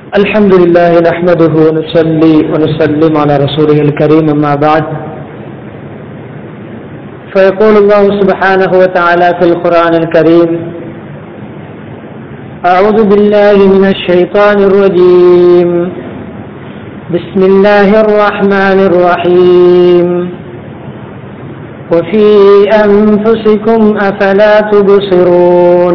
الحمد لله نحمده ونصلي ونسلم على رسوله الكريم أما بعد فيقول الله سبحانه وتعالى في القرآن الكريم أعوذ بالله من الشيطان الرجيم بسم الله الرحمن الرحيم وفي أنفسكم أفلا تبصرون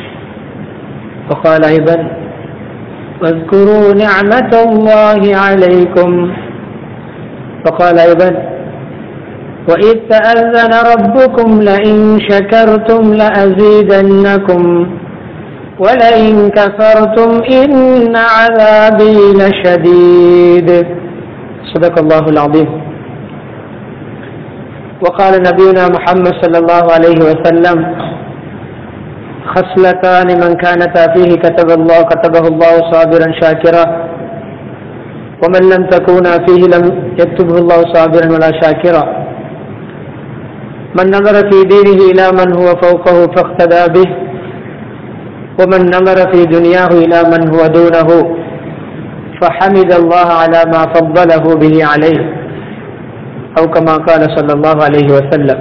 وقال أيضا واذكروا نعمة الله عليكم وقال أيضا وإذ تأذن ربكم لئن شكرتم لأزيدنكم ولئن كفرتم إن عذابي لشديد صدق الله العظيم وقال نبينا محمد صلى الله عليه وسلم خصلتان من كانتا فيه كتب الله كتبه الله صابرا شاكرا ومن لم تكونا فيه لم يكتبه الله صابرا ولا شاكرا من نظر في دينه إلى من هو فوقه فاقتدى به ومن نظر في دنياه إلى من هو دونه فحمد الله على ما فضله به عليه أو كما قال صلى الله عليه وسلم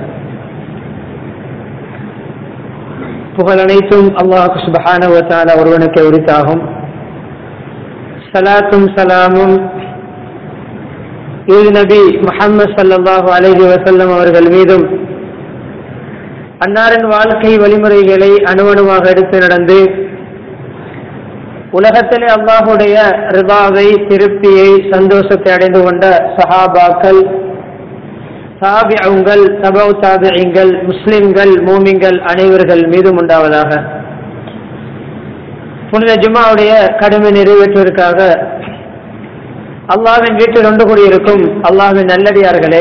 புகழ் அனைத்தும் அல்லாஹு சுபஹான வத்தால ஒருவனுக்கு உரித்தாகும் சலாத்தும் சலாமும் இது நபி முஹம்மது சல்லாஹூ அலஹி வசல்லம் அவர்கள் மீதும் அன்னாரின் வாழ்க்கை வழிமுறைகளை அணுவணுவாக எடுத்து நடந்து உலகத்திலே அல்லாஹுடைய ரிபாவை திருப்தியை சந்தோஷத்தை அடைந்து கொண்ட சஹாபாக்கள் தாபியங்கள் தபவ் தாபியங்கள் முஸ்லிம்கள் மூமிங்கள் அனைவர்கள் மீதும் உண்டாவதாக புனித ஜுமாவுடைய கடமை நிறைவேற்றுவதற்காக அல்லாவின் வீட்டில் ஒன்று கூடியிருக்கும் அல்லாவின் நல்லடியார்களே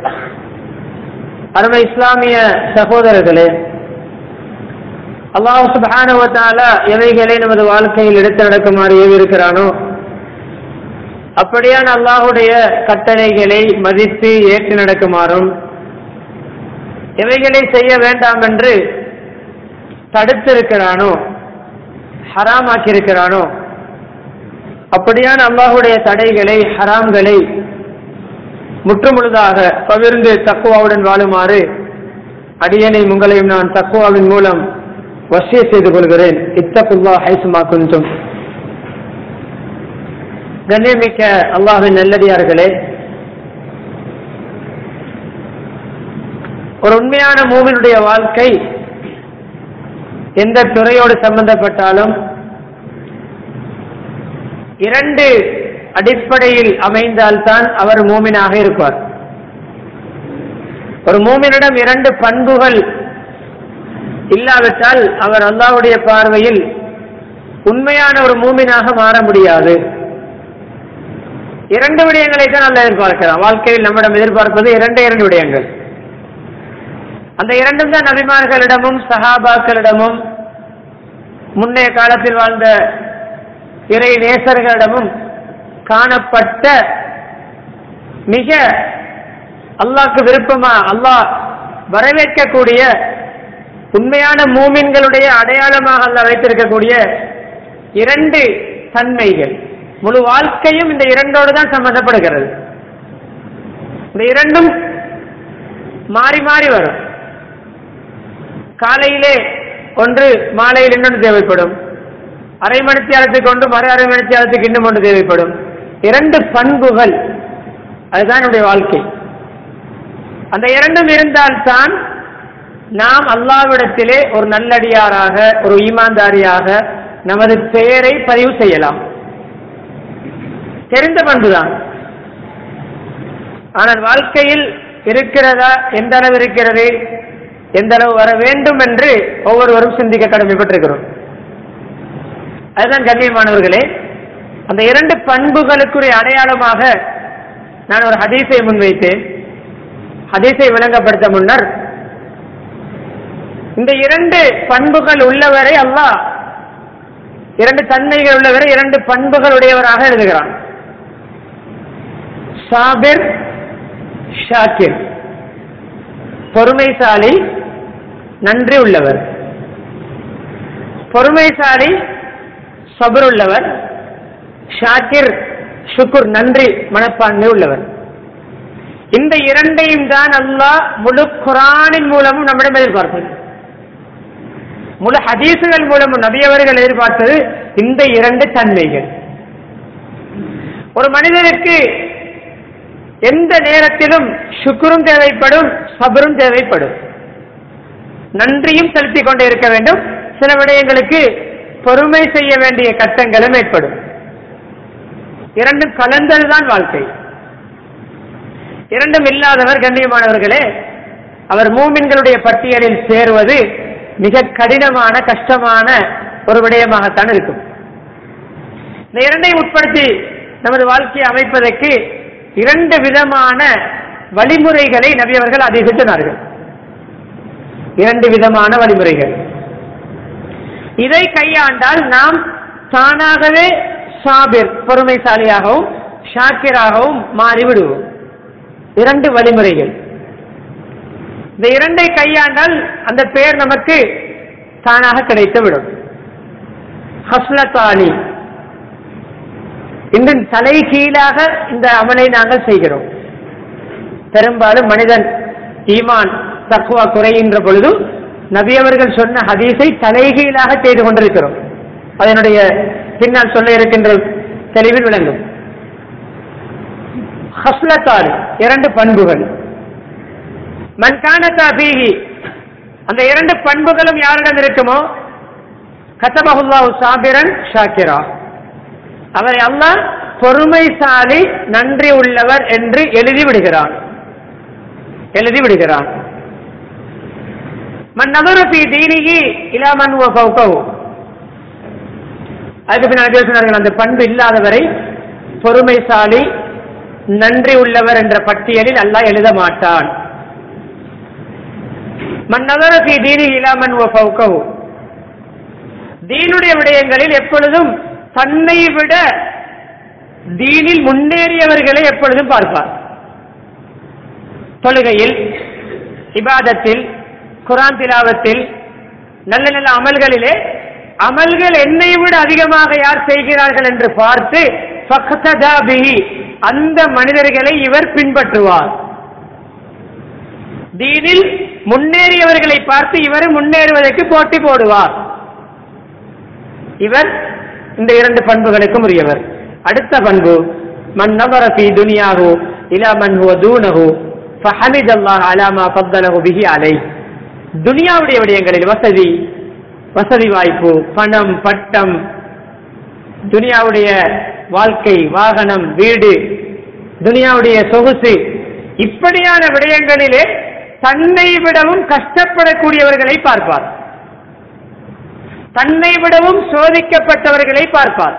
அருமை இஸ்லாமிய சகோதரர்களே அல்லாஹ் சுபானுவத்தால எவைகளை நமது வாழ்க்கையில் எடுத்து நடக்குமாறு ஏவிருக்கிறானோ அப்படியான அல்லாஹுடைய கட்டளைகளை மதித்து ஏற்று நடக்குமாறும் எவைகளை செய்ய வேண்டாம் என்று தடுத்திருக்கிறானோ ஹராமாக்கியிருக்கிறானோ அப்படியான அல்லாஹுடைய தடைகளை ஹராம்களை முற்றுமுழுதாக பகிர்ந்து தக்குவாவுடன் வாழுமாறு அடியனை உங்களையும் நான் தக்குவாவின் மூலம் வசிய செய்து கொள்கிறேன் இத்தகுல்லா ஹைசுமா குந்தும் கண்ணியமிக்க அல்லாஹின் நல்லடியார்களே ஒரு உண்மையான மூவினுடைய வாழ்க்கை எந்த துறையோடு சம்பந்தப்பட்டாலும் இரண்டு அடிப்படையில் அமைந்தால்தான் அவர் மூமினாக இருப்பார் ஒரு மூமினிடம் இரண்டு பண்புகள் இல்லாவிட்டால் அவர் அல்லாவுடைய பார்வையில் உண்மையான ஒரு மூமினாக மாற முடியாது இரண்டு விடயங்களை தான் அல்ல எதிர்பார்க்கிறான் வாழ்க்கையில் நம்மிடம் எதிர்பார்ப்பது இரண்டு இரண்டு விடயங்கள் அந்த இரண்டும் தான் நபிமார்களிடமும் சஹாபாக்களிடமும் முன்னைய காலத்தில் வாழ்ந்த இறை நேசர்களிடமும் காணப்பட்ட மிக அல்லாக்கு விருப்பமா அல்லாஹ் வரவேற்கக்கூடிய உண்மையான மூமின்களுடைய அடையாளமாக அல்ல வைத்திருக்கக்கூடிய இரண்டு தன்மைகள் முழு வாழ்க்கையும் இந்த இரண்டோடு தான் சம்பந்தப்படுகிறது இந்த இரண்டும் மாறி மாறி வரும் காலையிலே ஒன்று மாலையில் இன்னொன்று தேவைப்படும் அரை மணித்தியாலத்துக்கு ஒன்று மறு அரை மணித்தியாலத்துக்கு இன்னும் ஒன்று தேவைப்படும் இரண்டு பண்புகள் அதுதான் என்னுடைய வாழ்க்கை அந்த இரண்டும் இருந்தால்தான் நாம் அல்லாவிடத்திலே ஒரு நல்லடியாராக ஒரு ஈமான்தாரியாக நமது பெயரை பதிவு செய்யலாம் தெரிந்த பண்புதான் ஆனால் வாழ்க்கையில் இருக்கிறதா எந்த அளவு இருக்கிறது எந்த அளவு வர வேண்டும் என்று ஒவ்வொருவரும் சிந்திக்க கடமைப்பட்டிருக்கிறோம் அதுதான் கண்ணியமானவர்களே அந்த இரண்டு பண்புகளுக்குரிய அடையாளமாக நான் ஒரு ஹதீஸை முன்வைத்தேன் ஹதீஸை விளங்கப்படுத்த முன்னர் இந்த இரண்டு பண்புகள் உள்ளவரை அல்லாஹ் இரண்டு தன்மைகள் உள்ளவரை இரண்டு பண்புகள் உடையவராக எழுதுகிறான் சாபிர் ஷாக்கிர் பொறுமைசாலி நன்றி உள்ளவர் பொறுமைசாலி சபருள்ளவர் ஷாக்கிர் ஷுக்குர் நன்றி மனப்பான்மை உள்ளவர் இந்த இரண்டையும் தான் அல்லாஹ் முழு குரானின் மூலமும் நம்மிடம் எதிர்பார்ப்பது முழு ஹதீசுகள் மூலமும் நபியவர்கள் எதிர்பார்த்தது இந்த இரண்டு தன்மைகள் ஒரு மனிதனுக்கு எந்த நேரத்திலும் சுக்குரும் தேவைப்படும் சபரும் தேவைப்படும் நன்றியும் செலுத்திக் கொண்டே இருக்க வேண்டும் சில விடயங்களுக்கு பொறுமை செய்ய வேண்டிய கட்டங்களும் ஏற்படும் இரண்டும் கலந்ததுதான் வாழ்க்கை இரண்டும் இல்லாதவர் கண்ணியமானவர்களே அவர் மூமின்களுடைய பட்டியலில் சேருவது மிக கடினமான கஷ்டமான ஒரு விடயமாகத்தான் இருக்கும் இந்த இரண்டையும் உட்படுத்தி நமது வாழ்க்கையை அமைப்பதற்கு இரண்டு விதமான வழிமுறைகளை நபி அவர்கள் அதை சொன்னார்கள் இரண்டு விதமான வழிமுறைகள் இதை கையாண்டால் நாம் தானாகவே சாபிர் பொறுமைசாலியாகவும் ஷாக்கிராகவும் மாறிவிடுவோம் இரண்டு வழிமுறைகள் இந்த இரண்டை கையாண்டால் அந்த பெயர் நமக்கு தானாக கிடைத்துவிடும் ஹஸ்லத்தாலி இன்று தலை கீழாக இந்த அமலை நாங்கள் செய்கிறோம் பெரும்பாலும் மனிதன் ஈமான் தக்குவா குறைகின்ற பொழுது நபி அவர்கள் சொன்ன ஹதீஸை தலைகீழாக செய்து கொண்டிருக்கிறோம் அதனுடைய பின்னால் சொல்ல இருக்கின்ற தெளிவில் விளங்கும் ஹஸ்லத்தால் இரண்டு பண்புகள் மன்கானத்தா பீகி அந்த இரண்டு பண்புகளும் யாரிடம் இருக்குமோ கத்தபகுல்லாஹு சாபிரன் ஷாக்கிரா அவரை அல்லாஹ் பொறுமைசாலி நன்றி உள்ளவர் என்று எழுதி விடுகிறான் எழுதி விடுகிறான் மன் நகரத்தி தீனிகி இலாமன் கௌகவு அதுக்கு பின்னால் சொன்னார்கள் அந்த பண்பு இல்லாதவரை பொறுமைசாலி நன்றி உள்ளவர் என்ற பட்டியலில் அல்லாஹ் எழுத மாட்டான் மன் நகரத்தி தீனி இலாமன் கௌகவு தீனுடைய விடயங்களில் எப்பொழுதும் தன்னை விட தீனில் முன்னேறியவர்களை எப்பொழுதும் பார்ப்பார் தொழுகையில் இபாதத்தில் குரான் திலாவத்தில் நல்ல நல்ல அமல்களிலே அமல்கள் என்னை விட அதிகமாக யார் செய்கிறார்கள் என்று பார்த்து ஃபக்ததா பிஹி, அந்த மனிதர்களை இவர் பின்பற்றுவார் தீனில் முன்னேறியவர்களை பார்த்து இவர் முன்னேறுவதற்கு போட்டி போடுவார் இவர் இந்த இரண்டு பண்புகளுக்கும் உரியவர் அடுத்த பண்பு மன் நபர ஃபீ துனியாஹு இலா மன் ஹுவ தூனஹு ஃபஹமித அல்லாஹ் அலா மா ஃபத்தலஹு பிஹி அலை துனியாவுடைய விடயங்களில் வசதி வசதி வாய்ப்பு பணம் பட்டம் துனியாவுடைய வாழ்க்கை வாகனம் வீடு துனியாவுடைய சொகுசு இப்படியான விடயங்களிலே தன்னை விடவும் கஷ்டப்படக்கூடியவர்களை பார்ப்பார் தன்னை விடவும் சோதிக்கப்பட்டவர்களை பார்ப்பார்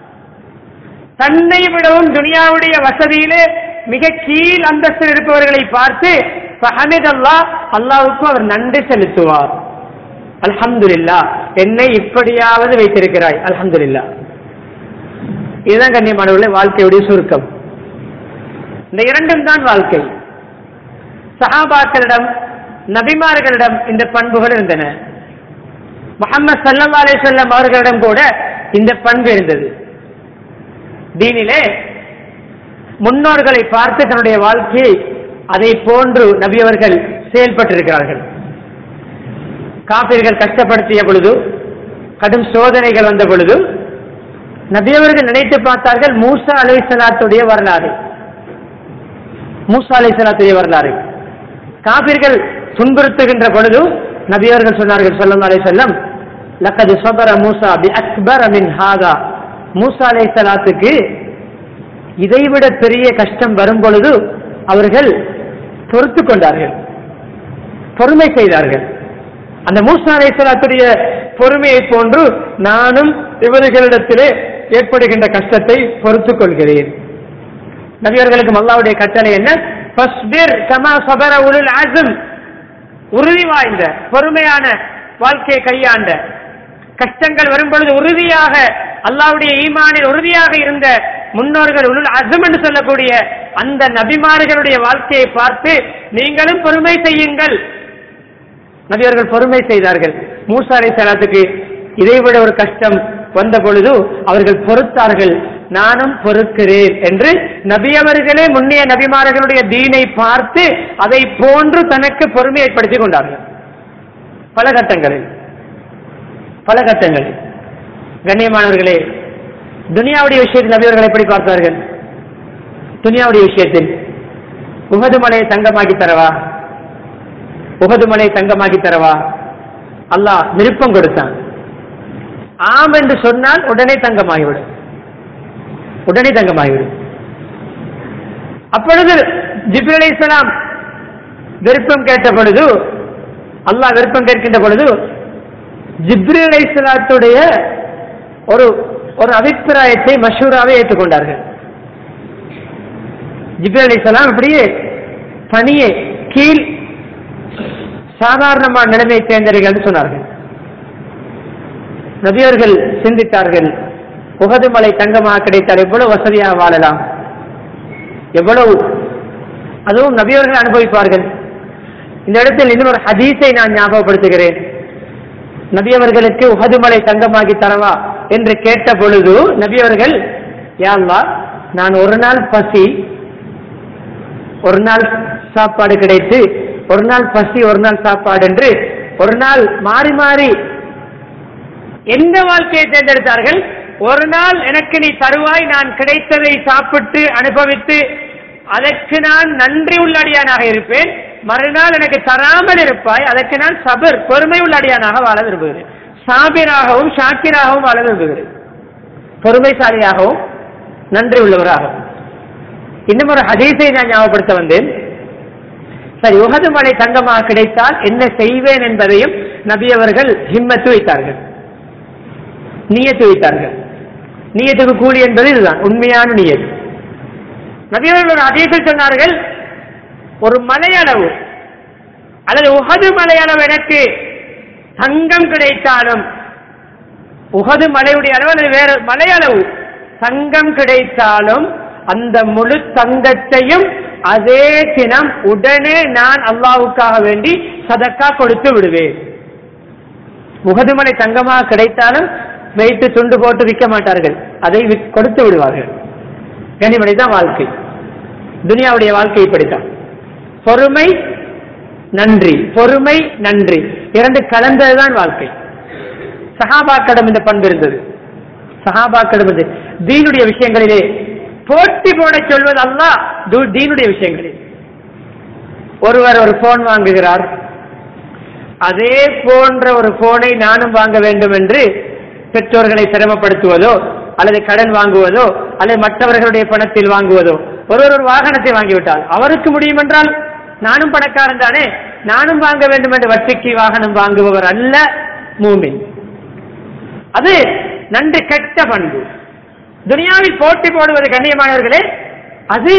தன்னை விடவும் துனியாவுடைய வசதியிலே மிக கீழ் அந்தஸ்தில் இருப்பவர்களை பார்த்து ஃபஹமித் அல்லாஹ் அல்லாவுக்கு அவர் நன்றி செலுத்துவார் அல்ஹம்துலில்லா என்னை இப்படியாவது வைத்திருக்கிறாய் அல்ஹம்துலில்லா இதுதான் கண்ணியமானவர்களே வாழ்க்கையுடைய சுருக்கம் இந்த இரண்டும் தான் வாழ்க்கை சஹாபாக்களிடம் நபிமார்களிடம் இந்த பண்புகள் இருந்தன முகமது சல்லா அலிசல்லம் அவர்களிடம் கூட இந்த பண்பு இருந்தது தீனிலே முன்னோர்களை பார்த்து தன்னுடைய வாழ்க்கையை அதை போன்று நபி அவர்கள் செயல்பட்டிருக்கிறார்கள் காபிர்கள் கஷ்டப்படுத்திய பொழுது கடும் சோதனைகள் வந்த பொழுது நபியவர்கள் நினைத்து பார்த்தார்கள் மூசா அலை சலாத்துடைய வரலாறு மூசா அலை சலாத்துடைய வரலாறு காபிர்கள் துன்புறுத்துகின்ற பொழுது நபியவர்கள் சொன்னார்கள் சொல்லம் அலை செல்லம் லக்கது சொபர மூசா பி அக்பர மின் ஹாதா மூசா அலை சலாத்துக்கு இதைவிட பெரிய கஷ்டம் வரும் பொழுது அவர்கள் பொறுத்து கொண்டார்கள் பொறுமை செய்தார்கள் அந்த மூசா அலை சலாத்துடைய பொறுமையை போன்று நானும் இவர்களிடத்திலே ஏற்படுகின்ற கஷ்டத்தை பொறுத்துக் கொள்கிறேன் நபியர்களுக்கு அல்லாவுடைய கட்டளை என்ன ஃபஸ்பிர் கமா சபர உலுல் அஸம் உறுதி வாய்ந்த பொறுமையான வாழ்க்கையை கையாண்ட கஷ்டங்கள் வரும் பொழுது உறுதியாக அல்லாவுடைய ஈமானில் உறுதியாக இருந்த முன்னோர்கள் உள் அசம் என்று சொல்லக்கூடிய அந்த நபிமார்களுடைய வாழ்க்கையை பார்த்து நீங்களும் பொறுமை செய்யுங்கள் நபியர்கள் பொறுமை செய்தார்கள் மூசா அலை சலாத்துக்கு இதைவிட ஒரு கஷ்டம் வந்த பொழுது அவர்கள் பொறுத்தார்கள் நானும் பொறுக்கிறேன் என்று நபி அவர்களே முன்னைய நபிமார்களுடைய தீனை பார்த்து அதை போன்று தனக்கு பொறுமை ஏற்படுத்திக் கொண்டார்கள் பல கட்டங்களில் பல கட்டங்களில் கண்ணியமானவர்களே துனியாவுடைய விஷயத்தில் நபியவர்கள் எப்படி பார்த்தார்கள் துனியாவுடைய விஷயத்தில் உகது மலையை தங்கமாக்கி தரவா உகது மலையை தங்கமாக்கி தரவா அல்லாஹ் விருப்பம் கொடுத்தான் ஆம் என்று சொன்னால் உடனே தங்கமாகிவிடும் உடனே தங்கமாகிவிடும் அப்பொழுது ஜிப்ரி அலி இஸ்லாம் விருப்பம் கேட்ட பொழுது அல்லாஹ் விருப்பம் கேட்கின்ற பொழுது ஜிப்ரி அலி இஸ்லாத்துடைய ஒரு ஒரு அபிப்பிராயத்தை மஷூராவே ஏற்றுக்கொண்டார்கள் ஜிப்ரி அலி இஸ்லாம் அப்படியே தனியே கீழ் சாதாரணமான நிலைமை சேர்ந்தவர்கள் என்று சொன்னார்கள் நபியர்கள் சிந்தித்தார்கள் உகது மலை தங்கமாக கிடைத்தால் எவ்வளவு வசதியாக வாழலாம் எவ்வளவு அதுவும் நபியவர்கள் அனுபவிப்பார்கள் இந்த இடத்தில் இன்னொரு ஹதீஸை நான் ஞாபகப்படுத்துகிறேன் நபியவர்களுக்கு உகது மலை தங்கமாகி தரவா என்று கேட்ட பொழுது நபியவர்கள் யாழ்வா நான் ஒரு நாள் பசி ஒரு நாள் சாப்பாடு கிடைத்து ஒரு நாள் பசி ஒரு நாள் சாப்பாடு என்று ஒரு நாள் மாறி மாறி எந்த வாழ்க்கையை தேர்ந்தெடுத்தார்கள் ஒரு நாள் எனக்கு நீ தருவாய் நான் கிடைத்ததை சாப்பிட்டு அனுபவித்து அதற்கு நான் நன்றி உள்ளடியானாக இருப்பேன் மறுநாள் எனக்கு தராமல் இருப்பாய் அதற்கு நான் சபர் பொறுமை உள்ளடியானாக வாழ விரும்புகிறேன் சாபிராகவும் ஷாக்கிராகவும் வாழ விரும்புகிறேன் பொறுமைசாலியாகவும் நன்றி உள்ளவராகவும் இன்னும் ஒரு ஹதீஸை நான் ஞாபகப்படுத்த வந்தேன் சரி உகது மலை தங்கமாக கிடைத்தால் என்ன செய்வேன் என்பதையும் நபி அவர்கள் ஹிம்மத்து வைத்தார்கள் நியத்து வைத்தார்கள் நியத்துக்கு கூலி என்பது இதுதான் உண்மையான நியத்து நபி அவர்கள் ஒரு ஹதீஸில் சொன்னார்கள் ஒரு மலையளவு அல்லது உகது மலையளவு எனக்கு தங்கம் கிடைத்தாலும் உகது மலையுடைய அளவு அல்லது வேற மலையளவு தங்கம் கிடைத்தாலும் அந்த முழு தங்கத்தையும் அதே தினம் உடனே நான் அல்லாவுக்காக வேண்டி சதக்கா கொடுத்து விடுவேன் முகதுமலை தங்கமாக கிடைத்தாலும் வைத்து துண்டு போட்டு விற்க மாட்டார்கள் அதை விற்- கொடுத்து விடுவார்கள் கனிமணி தான் வாழ்க்கை துனியாவுடைய வாழ்க்கை இப்படித்தான் பொறுமை நன்றி பொறுமை நன்றி இரண்டு கலந்ததுதான் வாழ்க்கை சஹாபாக்களிடம் இந்த பண்பு இருந்தது சஹாபாக்களிடம் இது தீனுடைய விஷயங்களிலே போட்டி போட சொல்வது அல்லாஹ் து- தீனுடைய விஷயங்களில் ஒருவர் ஒரு போன் வாங்குகிறார் அதே போன்ற ஒரு போனை நானும் வாங்க வேண்டும் என்று பெற்றோர்களை சிரமப்படுத்துவதோ அல்லது கடன் வாங்குவதோ அல்லது மற்றவர்களுடைய பணத்தில் வாங்குவதோ ஒருவர் ஒரு வாகனத்தை வாங்கிவிட்டால் அவருக்கு முடியும் என்றால் நானும் பணக்காரன் தானே நானும் வாங்க வேண்டும் என்று வட்டிக்கு வாகனம் வாங்குபவர் அல்ல மூமின் அது நன்றி கெட்ட பண்பு துனியாவில் போட்டி போடுவது கண்ணியமானவர்களே அது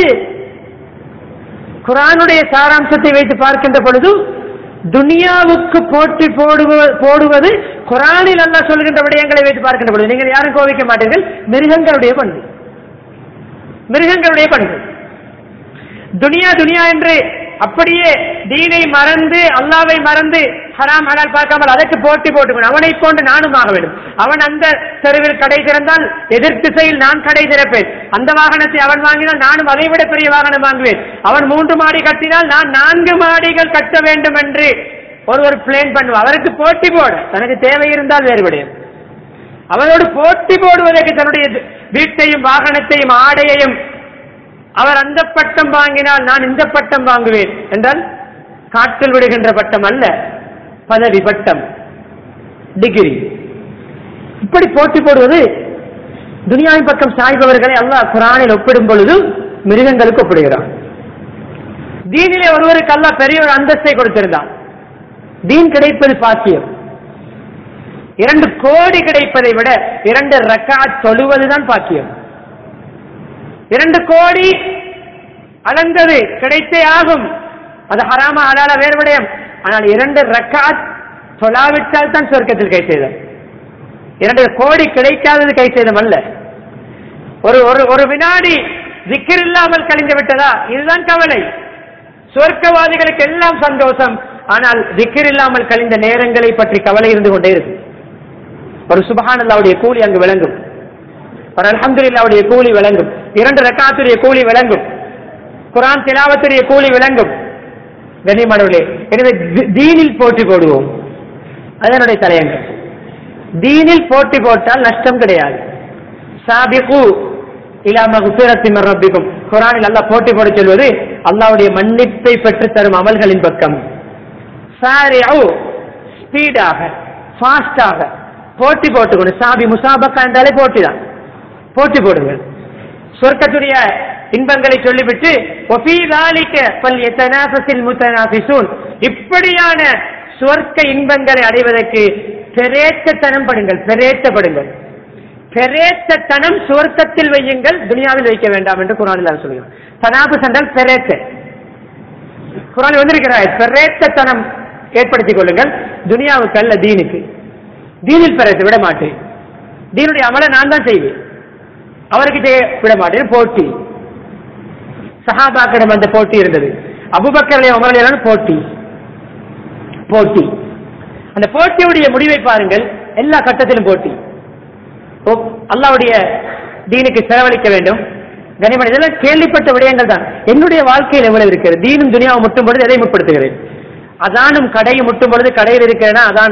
குரானுடைய சாராம்சத்தை வைத்து பார்க்கின்ற பொழுது துனியாவுக்கு போட்டி போடுவ- போடுவது குரானில் அல்ல சொல்கின்ற விடயங்களை வைத்து பார்க்கின்ற பொழுது நீங்கள் யாரும் கோபிக்க மாட்டீர்கள் மிருகங்களுடைய பண்பு மிருகங்களுடைய பண்பு துனியா துனியா என்று அப்படியே தீனை மறந்து அல்லாவை மறந்து ஹராம் ஹலால் பார்க்காமல் அதற்கு போட்டி போட்டுக்கணும் அவனை போன்று நானும் ஆக வேண்டும் அவன் அந்த தெருவில் கடை திறந்தால் எதிர் திசையில் நான் கடை திறப்பேன் அந்த வாகனத்தை அவன் வாங்கினால் நானும் அதை விட பெரிய வாகனம் வாங்குவேன் அவன் மூன்று மாடி கட்டினால் நான் நான்கு மாடிகள் கட்ட வேண்டும் என்று ஒருவர் பிளேன் பண்ணுவார் அவருக்கு போட்டி போட தனக்கு தேவை இருந்தால் வேறு விடயம் அவனோடு போட்டி போடுவதற்கு தன்னுடைய வீட்டையும் வாகனத்தையும் ஆடையையும் அவர் அந்த பட்டம் வாங்கினால் நான் இந்த பட்டம் வாங்குவேன் என்றால் காற்றில் விடுகின்ற பட்டம் அல்ல பதவி பட்டம் டிகிரி இப்படி போட்டி போடுவது துனியாவின் பக்கம் சாய்பவர்களை அல்லாஹ் குரானில் ஒப்பிடும் பொழுது மிருகங்களுக்கு ஒப்பிடுகிறான் தீனிலே ஒருவருக்கு அல்லாஹ் பெரிய ஒரு அந்தஸ்தை கொடுத்திருந்தான் தீன் கிடைப்பது பாக்கியம் இரண்டு கோடி கிடைப்பதை விட இரண்டு ரக்காத் தொழுவதுதான் பாக்கியம் இரண்டு கோடி அளந்தது கிடைத்தே ஆகும் அது ஹராமா அலால வேறு விடயம் ஆனால் இரண்டு ரக்காத் தொழாவிட்டால் தான் சொர்க்கத்தில் கை செய்தம் இரண்டு கோடி கிடைக்காதது கை செய்தம் அல்ல ஒரு ஒரு ஒரு வினாடி திக்கர் இல்லாமல் கழிந்து விட்டதா இதுதான் கவலை சொர்க்கவாதிகளுக்கு எல்லாம் சந்தோஷம் ஆனால் திக்கர் இல்லாமல் கழிந்த நேரங்களை பற்றி கவலை இருந்து கொண்டே இருக்கு ஒரு சுபஹானல்லாவுடைய கூலி அங்கு விளங்கும் ஒரு அல்ஹம்துலில்லாவுடைய கூலி விளங்கும் இரண்டு ரக்காத்துடைய கூலி விளங்கும் குரான் திலாவத்துடைய கூலி விளங்கும் கண்ணியமானவர்களே எனவே தி- தீனில் போட்டி போடுவோம் அதனுடைய தலையங்கம் தீனில் போட்டி போட்டால் நஷ்டம் கிடையாது சாபிகு இலா மகுபிரத்தி ரப்பிக்கும் குரானில் அல்லாஹ் போட்டி போட சொல்வது அல்லாஹ்வுடைய மன்னிப்பை பெற்று தரும் அமல்களின் பக்கம் சாரிஉ ஸ்பீடாக ஃபாஸ்டாக போட்டி போட்டுக்கணும் சாபி முசாபக்கா என்றாலே போட்டி தான் போட்டி போடுங்கள் சொர்க்கத்துடைய இன்பங்களை சொல்லிவிட்டு وَفِي ذَلِكَ فَلْيَتَنَافَسِ الْمُتَنَافِسُونَ இப்படியான சொர்க்க இன்பங்களை அடைவதற்கு பெரேத்தத்தனம் படுங்கள் பெரேத்தப்படுங்கள் பெரேத்தத்தனம் சுவர்க்கத்தில் வையுங்கள் துனியாவில் வைக்க வேண்டாம் என்று குரானில் அவர் சொல்கிறார் தனாபு சென்றால் பெரேத்த குரானில் வந்திருக்கிறார் பெரேத்தத்தனம் ஏற்படுத்திக் கொள்ளுங்கள் துனியாவுக்கு அல்ல தீனுக்கு தீனில் பெறத்தை விட மாட்டேன் தீனுடைய அமலை நான் தான் செய்வேன் அவருக்கு செய்ய விட மாட்டேன் போட்டி சஹாபாக்கிடம் அந்த போட்டி இருந்தது அபுபக்கரை உமரலையான போட்டி போட்டி அந்த போட்டியுடைய முடிவை பாருங்கள் எல்லா கட்டத்திலும் போட்டி ஓ, அல்லாஹ்வுடைய தீனுக்கு செலவழிக்க வேண்டும் கனிமன் இதெல்லாம் கேள்விப்பட்ட விடயங்கள் தான் என்னுடைய வாழ்க்கையில் எவ்வளவு இருக்கிறது தீனும் துனியாவை முட்டும் பொழுது எதை முற்படுத்துகிறேன் அதானும் கடையும் முட்டும் பொழுது கடையில் இருக்கிறேன்னா அதான்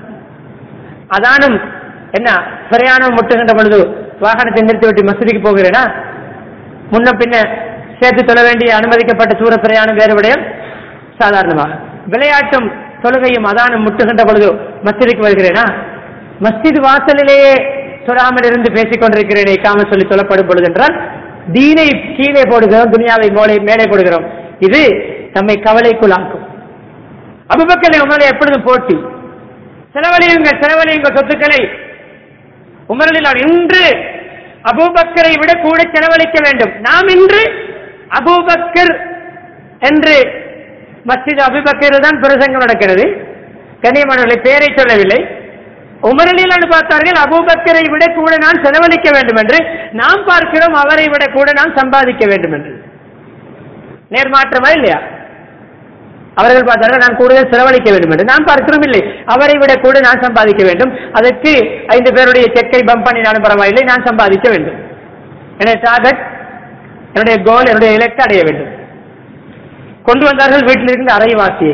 அதானும் என்ன பிரயாணம் முட்டுகின்ற பொழுது வாகனத்தை நிறுத்திவிட்டு மசூதிக்கு போகிறேனா முன்ன பின்ன சேர்த்து தொழ வேண்டிய அனுமதிக்கப்பட்ட தூர பிரயாணம் வேறு விடயம் சாதாரணமாக விளையாட்டும் தொழுகையும் அதானும் முட்டுகின்ற பொழுது மஸ்ஜிதுக்கு வருகிறேனா மஸ்ஜித் வாசலிலேயே தொழாமல் இருந்து பேசிக் கொண்டிருக்கிறேனே காம சொல்லி சொல்லப்படும் பொழுது என்றால் தீனை கீழே போடுகிறோம் துனியாவை மோளை மேலே போடுகிறோம் இது நம்மை கவலைக்குள்ளாக்கும் அபுபக்கரை உமரை எப்பொழுதும் போட்டி செலவழியுங்கள் செலவழியுங்கள் சொத்துக்களை உமரில் இன்று அபூபக்கரை விட கூட செலவழிக்க வேண்டும் நாம் இன்று அபூபக்கர் என்று மஸ்ஜித் அபுபக்கர் தான் பிரசங்கம் நடக்கிறது கண்ணியமானவர்களை பேரை சொல்லவில்லை உமரலில் பார்த்தார்கள் அபூபக்கரை விட கூட நான் செலவழிக்க வேண்டும் என்று நாம் பார்க்கிறோம் அவரை விட கூட நான் சம்பாதிக்க வேண்டும் என்று நேர்மாற்றமா இல்லையா அவர்கள் பார்த்தார்கள் நான் கூடுதல் செலவழிக்க வேண்டும் என்று நான் பார்க்கிறோம் இல்லை அவரை விட கூட நான் சம்பாதிக்க வேண்டும் அதற்கு ஐந்து பேருடைய செக்கை பம்ப் பண்ணினாலும் பரவாயில்லை நான் சம்பாதிக்க வேண்டும் என்னுடைய டார்கெட் என்னுடைய கோல் என்னுடைய இலக்கு அடைய வேண்டும் கொண்டு வந்தார்கள் வீட்டில் இருக்கின்ற அரைவாசியை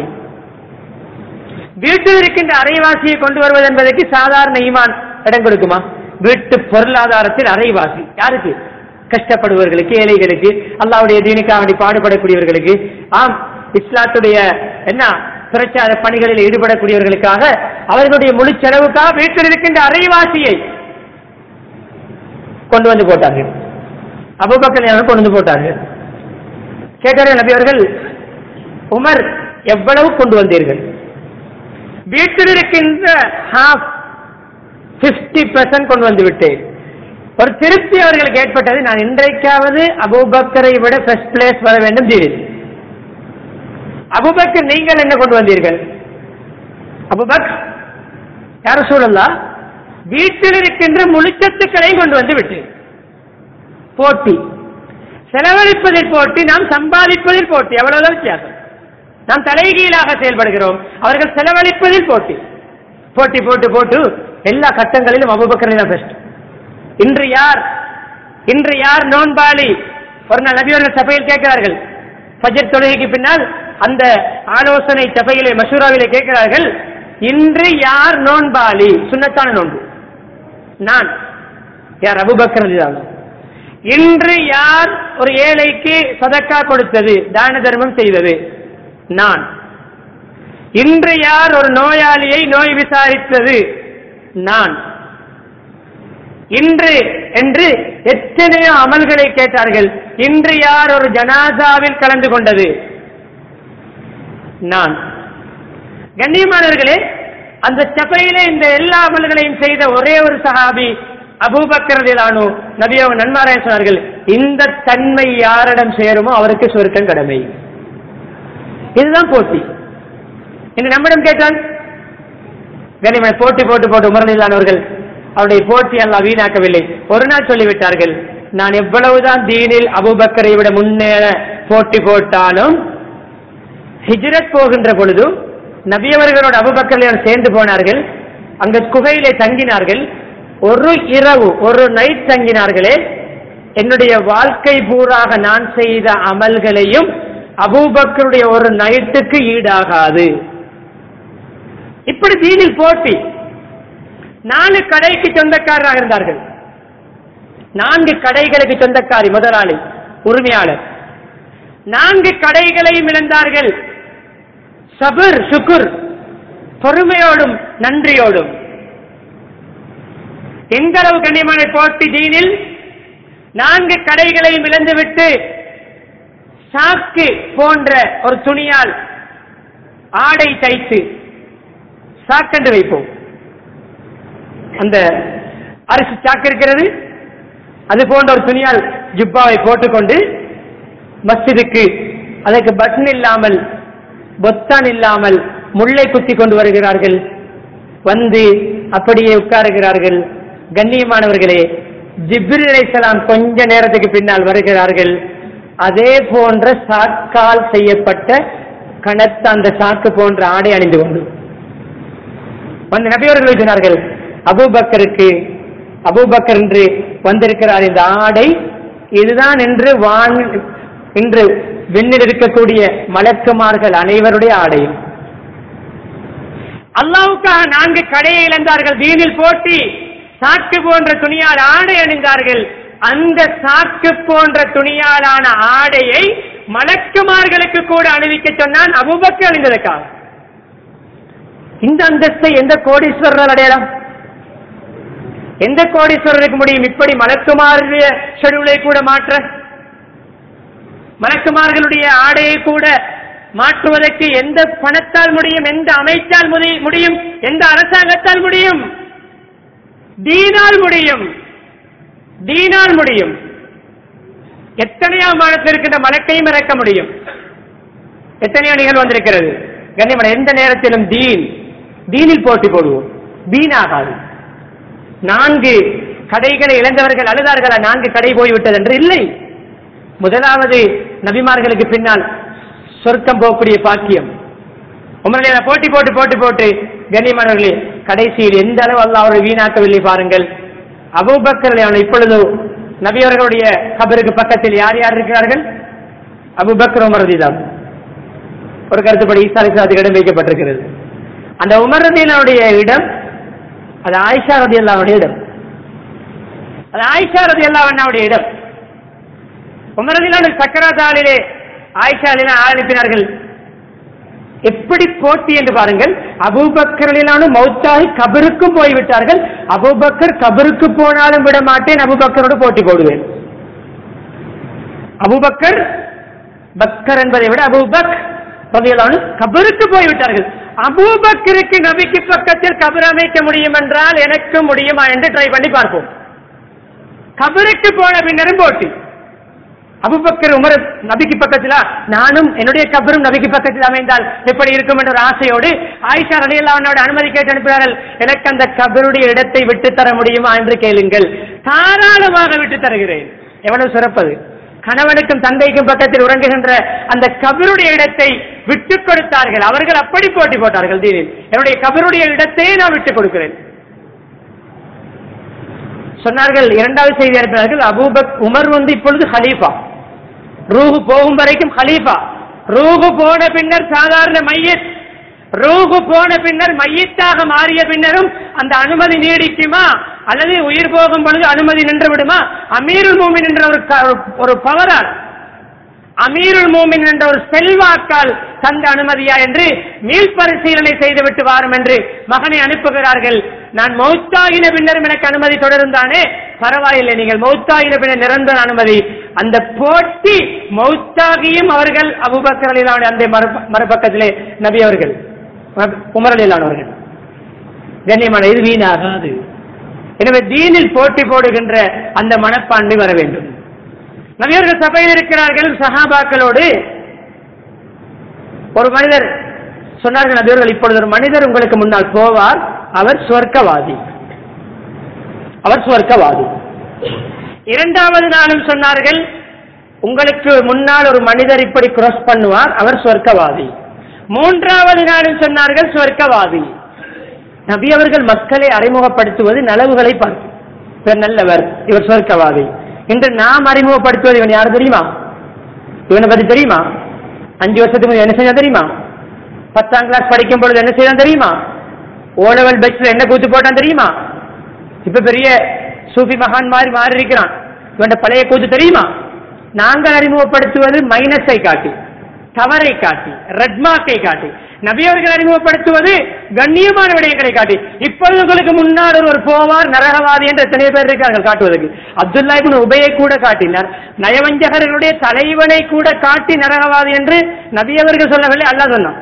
வீட்டில் இருக்கின்ற அரைவாசியை கொண்டு வருவது என்பதற்கு சாதாரண ஈமான் இடம் கொடுக்குமா வீட்டு பொருளாதாரத்தில் அரைவாசி யாருக்கு கஷ்டப்படுபவர்களுக்கு ஏழைகளுக்கு அல்லாவுடைய தீனுக்காக வேண்டி பாடுபடக்கூடியவர்களுக்கு ஆம் இஸ்லாத்துடைய என்ன பிரச்சார பணிகளில் ஈடுபடக்கூடியவர்களுக்காக அவர்களுடைய முழு செலவுக்காக வீட்டில் இருக்கின்ற அரைவாசியை கொண்டு வந்து போட்டார்கள் அபுபக்கர் கொண்டு வந்து போட்டார்கள் கேட்டார்கள் நபி அவர்கள் உமர் எவ்வளவு கொண்டு வந்தீர்கள் வீட்டில் இருக்கின்ற ஹாஃப் பிப்டி பெர்சன்ட் கொண்டு வந்து விட்டேன் ஒரு திருப்தி அவர்களுக்கு ஏற்பட்டது நான் இன்றைக்காவது அபூபக்கரை விட ஃபர்ஸ்ட் பிளேஸ் வர வேண்டும் தீனில் அபுபக்கர் நீங்கள் என்ன கொண்டு வந்தீர்கள் அபுபக் யார சூழல்லா வீட்டில் இருக்கின்ற முழுச்சத்துக்களை கொண்டு வந்து விட்டு போட்டி செலவழிப்பதில் போட்டி நாம் சம்பாதிப்பதில் போட்டி அவ்வளவுதான் வித்தியாசம் நாம் தலைகீழாக செயல்படுகிறோம் அவர்கள் செலவழிப்பதில் போட்டி போட்டி போட்டு போட்டு எல்லா கட்டங்களிலும் அபுபக்கரை தான் பெஸ்ட் இன்று யார் இன்று யார் நோன்பாளி ஒரு நாள் நபியவர்கள் சபையில் கேட்கிறார்கள் ஃபஜர் தொழுகைக்கு பின்னால் அந்த ஆலோசனை சபையிலே மசூராவிலே கேட்கிறார்கள் இன்று யார் நோன்பாளி சுண்ணத்தான நோன்பு நான் யார் அபுபக்கர் ரலியல்லாஹு அன்ஹு. இன்று யார் ஒரு ஏழைக்கு சதக்கா கொடுத்தது தான தர்மம் செய்தது நான் இன்று யார் ஒரு நோயாளியை நோய் விசாரித்தது நான் இன்று என்று எத்தனையோ அமல்களை கேட்டார்கள் இன்று யார் ஒரு ஜனாசாவில் கலந்து கொண்டது நான் கண்ணியமானவர்களே அந்த சபையிலே இந்த எல்லா அமல்களையும் செய்த ஒரே ஒரு சஹாபி அபூபக்கரதிலானு நபியோ நன்மாராய சொன்னார்கள் இந்த தன்மை யாரிடம் சேருமோ அவருக்கு சொர்க்கம் கடமை இதுதான் போட்டி இன்று நம்மிடம் கேட்டால் கனிமனை போட்டி போட்டு போட்டு உமரணிலானவர்கள் அவருடைய போட்டி எல்லாம் வீணாக்கவில்லை ஒரு நாள் சொல்லிவிட்டார்கள் நான் எவ்வளவுதான் தீனில் அபூபக்கரை விட முன்னேற போட்டி போட்டாலும் ஹிஜ்ரத் போகின்ற பொழுது நபியவர்களோட அபுபக்கர் சேர்ந்து போனார்கள் அங்க குகையிலே தங்கினார்கள் ஒரு இரவு ஒரு நைட் தங்கினார்களே என்னுடைய வாழ்க்கை பூராக நான் செய்த அமல்களையும் அபூபக்கருடைய ஒரு நைட்டுக்கு ஈடாகாது இப்படி தீனில் போட்டி நாலு கடைக்கு சொந்தக்காரராக இருந்தார்கள் நான்கு கடைகளுக்கு சொந்தக்காரி முதலாளி உரிமையாளர் நான்கு கடைகளையும் இழந்தார்கள் சபர் சுக்குர் பொறுமையோடும் நன்றியோடும் எந்த அளவு கண்ணியமான போட்டி தீனில் நான்கு கடைகளையும் இழந்துவிட்டு சாக்கு போன்ற ஒரு துணியால் ஆடை தைத்து சாக்கென்று வைப்போம் அந்த அரிசி சாக்கு இருக்கிறது அது போன்ற ஒரு துணியால் ஜுப்பாவை போட்டுக்கொண்டு மஸ்ஜிதுக்கு அதற்கு பட்டன் இல்லாமல் பொத்தான் இல்லாமல் முள்ளை குத்தி கொண்டு வருகிறார்கள் வந்து அப்படியே உட்காருகிறார்கள் கண்ணியமானவர்களே ஜிப்ரில் அலைஹிஸ்ஸலாம் கொஞ்ச நேரத்துக்கு பின்னால் வருகிறார்கள் அதே போன்ற சாக்கால் செய்யப்பட்ட கனத்த அந்த சாக்கு போன்ற ஆடை அணிந்து கொண்டு வந்து நபியவர்கள் சொன்னார்கள் அபூபக்கருக்கு அபூபக்கர் என்று வந்திருக்கிறார் இந்த ஆடை இதுதான் என்று வான் இன்று விண்ணில் இருக்கக்கூடிய மலக்குமார்கள் அனைவருடைய ஆடையும் அல்லாவுக்காக நான்கு கடையை இழந்தார்கள் தீனில் போட்டி சாக்கு போன்ற துணியால் ஆடை அணிந்தார்கள் அந்த சாக்கு போன்ற துணியாலான ஆடையை மலக்குமார்களுக்கு கூட அணிவிக்க சொன்னான் அபுபக்கர் அணிந்ததற்காக இந்த அந்தஸ்தை எந்த கோடீஸ்வரர் அடையலாம் எந்த கோடீஸ்வரருக்கு முடியும் இப்படி மலக்குமாருடைய ஷெடியூலை கூட மாற்ற மலக்குமார்களுடைய ஆடையை கூட மாற்றுவதற்கு எந்த பணத்தால் முடியும் எந்த அமைச்சால் முடி- முடியும் எந்த அரசாங்கத்தால் முடியும் தீனால் முடியும் தீனால் முடியும் எத்தனையாம் மாதத்தில் இருக்கின்ற மலக்கையும் இறக்க முடியும் எத்தனையோ நிகழ்வு வந்திருக்கிறது கண்ணியமான எந்த நேரத்திலும் தீன் தீனில் போட்டி போடுவோம் தீனாகாது நான்கு கடைகளை இழந்தவர்கள் அழுதார்களா நான்கு கடை போய்விட்டது என்று இல்லை முதலாவது நபிமார்களுக்கு பின்னால் சொர்க்கம் போகக்கூடிய பாக்கியம் உங்களுடைய போட்டி போட்டு போட்டு போட்டு கண்ணியமானவர்களே கடைசியில் எந்த அளவு அல்லாஹ் அவரை வீணாக்கவில்லை பாருங்கள் அபூபக்கர் அவன் இப்பொழுது நபியவர்களுடைய கபருக்கு பக்கத்தில் யார் யார் இருக்கிறார்கள் அபூபக்கர் உமர் ரதிதான் ஒரு கருத்துப்படி ஈசா அலிஸ்லாத்துக்கு இடம் வைக்கப்பட்டிருக்கிறது அந்த உமர் ரதியினுடைய இடம் அது ஆயிஷா ரதி அல்லாவுடைய இடம் அது ஆயிஷா ரதி அல்லாவுடைய இடம் உமரதிலான சக்கராதாலிலே ஆயிஷா அலிலா அனுப்பினார்கள் எப்படி போட்டி என்று பாருங்கள் அபூபக்கரிலான மௌத்தாகி கபருக்கும் போய்விட்டார்கள் அபூபக்கர் கபருக்கு போனாலும் விட மாட்டேன் அபூபக்கரோடு போட்டி போடுவேன் அபூபக்கர் பக்கர் என்பதை விட அபூபக் ரலியல்லாஹு அன்ஹு கபருக்கு போய்விட்டார்கள் அபூபக்கருக்கு நபிக்கு பக்கத்தில் கபர் அமைக்க முடியும் என்றால் எனக்கு முடியுமா என்று ட்ரை பண்ணி பார்ப்போம் கபருக்கு போன பின்னரும் போட்டி அபுபக்கர் உமர் நபிக்கு பக்கத்திலா நானும் என்னுடைய கபரும் நபிக்கு பக்கத்தில் அமைந்தால் எப்படி இருக்கும் என்ற ஒரு ஆசையோடு ஆயிஷா ரலியல்லாஹு அன்ஹாவோட அனுமதி கேட்டு அனுப்பினார்கள் எனக்கு அந்த கபருடைய இடத்தை விட்டு தர முடியுமா என்று கேளுங்கள் தாராளமாக விட்டு தருகிறேன் எவ்வளவு சிறப்பது கணவனுக்கும் தந்தைக்கும் பக்கத்தில் உறங்குகின்ற அந்த கபருடைய இடத்தை விட்டுக் கொடுத்தார்கள் அவர்கள் அப்படி போட்டி போட்டார்கள் தீனில் என்னுடைய கபருடைய இடத்தையே நான் விட்டுக் கொடுக்கிறேன் சொன்னார்கள் இரண்டாவது செய்தி அனுப்பினார்கள் அபூபக் உமர் வந்து இப்பொழுது ஹலீஃபா ரூஹு போகும் வரைக்கும் ஹலீஃபா ரூஹு போன பின்னர் சாதாரண மையத் ரூஹு போன பின்னர் மையத்தாக மாறிய பின்னரும் அந்த அனுமதி நீடிக்குமா அல்லது உயிர் போகும் பொழுது அனுமதி நின்று விடுமா அமீருல் மூமின் என்ற ஒரு க- ஒரு பவரால் அமீருல் மூமின் என்ற ஒரு செல்வாக்கால் தந்த அனுமதியா என்று மீள் பரிசீலனை செய்துவிட்டு வாரும் என்று மகனை அனுப்புகிறார்கள் நான் மௌத்தாகின பின்னரும் எனக்கு அனுமதி தொடர்ந்தானே பரவாயில்லை நீங்கள் மௌத்தாகின பின்னர் நிரந்தர அனுமதி அந்த போட்டி மௌத்தாகியும் அவர்கள் அபுபக்கர் அலிலான அந்த மறு- மறுபக்கத்திலே நபி அவர்கள் உமர் அலிலானவர்கள் கண்ணியமான இது வீணாகாது எனவே தீனில் போட்டி போடுகின்ற அந்த மனப்பான்மை வர வேண்டும் நபியர்கள் சபையில் இருக்கிறார்கள் சஹாபாக்களோடு ஒரு மனிதர் சொன்னார்கள் நபியர்கள் இப்பொழுது ஒரு மனிதர் உங்களுக்கு முன்னால் போவார் அவர் சுவர்க்கவாதி அவர் சுவர்க்கவாதி இரண்டாவது நாளும் சொன்னார்கள் உங்களுக்கு முன்னால் ஒரு மனிதர் இப்படி கிராஸ் பண்ணுவார் அவர் சுவர்க்கவாதி மூன்றாவது நாளும் சொன்னார்கள் சுவர்க்கவாதி நபி அவர்கள் மக்களை அறிமுகப்படுத்துவது நலவுகளை பார்த்து இவர் நல்லவர் இவர் சொர்க்கவாதி இன்று நாம் அறிமுகப்படுத்துவது இவன் யார் தெரியுமா இவனை பத்தி தெரியுமா அஞ்சு வருஷத்துக்கு முன்னாடி என்ன செஞ்சா தெரியுமா பத்தாம் கிளாஸ் படிக்கும் பொழுது என்ன செய்யலாம் தெரியுமா ஓ லெவல் பெஸ்ட்ல என்ன கூத்து போட்டான் தெரியுமா இப்ப பெரிய சூஃபி மகான் மாதிரி மாறி இருக்கிறான் இவன் பழைய கூத்து தெரியுமா நாங்கள் அறிமுகப்படுத்துவது மைனஸை காட்டி தவறை காட்டி ரெட்மார்க்கை காட்டி நபியவர்கள் அறிமுகப்படுத்துவது கண்ணியமான விடயங்களை காட்டி இப்பொழுது உங்களுக்கு முன்னால் ஒரு போவார் நரகவாதி என்று எத்தனை பேர் இருக்கார்கள் காட்டுவதற்கு அப்துல்லா இப்னு உபயை கூட காட்டினார் நயவஞ்சகர்களுடைய தலைவனை கூட காட்டி நரகவாதி என்று நபியவர்கள் சொல்லவில்லை அல்லாஹ் சொன்னான்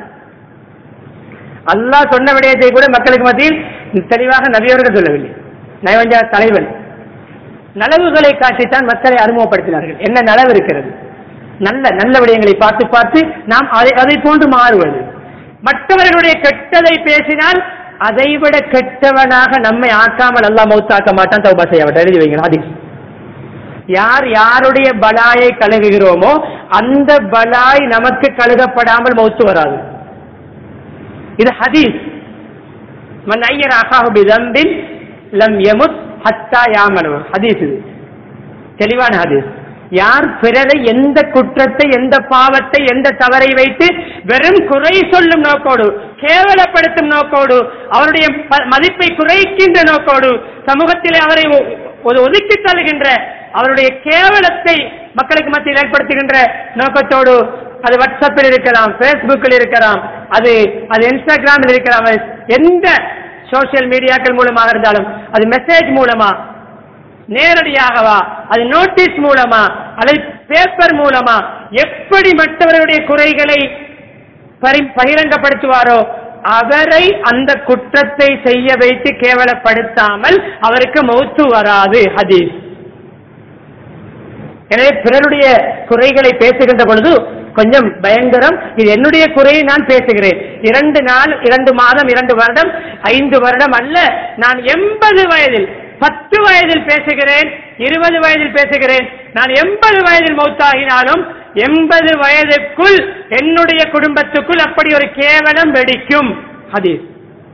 அல்லாஹ் சொன்ன விடயத்தை கூட மக்களுக்கு மத்தியில் தெளிவாக நபியவர்கள் சொல்லவில்லை நயவஞ்சக தலைவன் நலவுகளை காட்டித்தான் மக்களை அறிமுகப்படுத்தினார்கள் என்ன நலவு இருக்கிறது நல்ல நல்ல விடயங்களை பார்த்து பார்த்து நாம் அதை அதை போன்று மாறுவது மற்றவர்களுடைய கெட்டதை பேசினால் அதைவிட கெட்டவனாக நம்மை ஆக்காமல் அல்லாஹ் மௌத்தாக்க மாட்டான் தௌபா செய்ய மாட்டான் எழுதி வைங்க ஹதீஸ் யார் யாருடைய பலாயை கழுகுகிறோமோ அந்த பலாய் நமக்கு கழுகப்படாமல் மௌத்து வராது இது ஹதீஸ் மன் ஐயர் அகாஹு பிதம்பின் லம் யமுத் ஹத்தா யாமனு ஹதீஸ் இது தெளிவான ஹதீஸ் யார் பிறரை எந்த குற்றத்தை எந்த பாவத்தை எந்த தவறை வைத்து வெறும் குறை சொல்லும் நோக்கோடு கேவலப்படுத்தும் நோக்கோடு அவருடைய ப- மதிப்பை குறைக்கின்ற நோக்கோடு சமூகத்தில் அவரை ஒ- ஒரு ஒதுக்கி தள்ளுகின்ற அவருடைய கேவலத்தை மக்களுக்கு மத்தியில் ஏற்படுத்துகின்ற நோக்கத்தோடு அது வாட்ஸ்அப்பில் இருக்கலாம் பேஸ்புக்கில் இருக்கலாம் அது அது இன்ஸ்டாகிராமில் இருக்கலாம் அது எந்த சோசியல் மீடியாக்கள் மூலமாக இருந்தாலும் அது மெசேஜ் மூலமா நேரடியாகவா அது நோட்டீஸ் மூலமா அல்லது பேப்பர் மூலமா எப்படி மற்றவர்களுடைய குறைகளை பரி- பகிரங்கப்படுத்துவாரோ அவரை அந்த குற்றத்தை செய்ய வைத்து கேவலப்படுத்தாமல் அவருக்கு மௌத்து வராது ஹதீஸ் எனவே பிறருடைய குறைகளை பேசுகின்ற பொழுது கொஞ்சம் பயங்கரம் இது என்னுடைய குறையை நான் பேசுகிறேன் இரண்டு நாள் இரண்டு மாதம் இரண்டு வருடம் ஐந்து வருடம் அல்ல நான் எண்பது வயதில் பத்து வயதில் பேசுகிறேன் இருபது வயதில் பேசுகிறேன் நான் எண்பது வயதில் மௌத்தாகினாலும் எண்பது வயதுக்குள் என்னுடைய குடும்பத்துக்குள் அப்படி ஒரு கேவலம் வெடிக்கும் ஹதீஸ்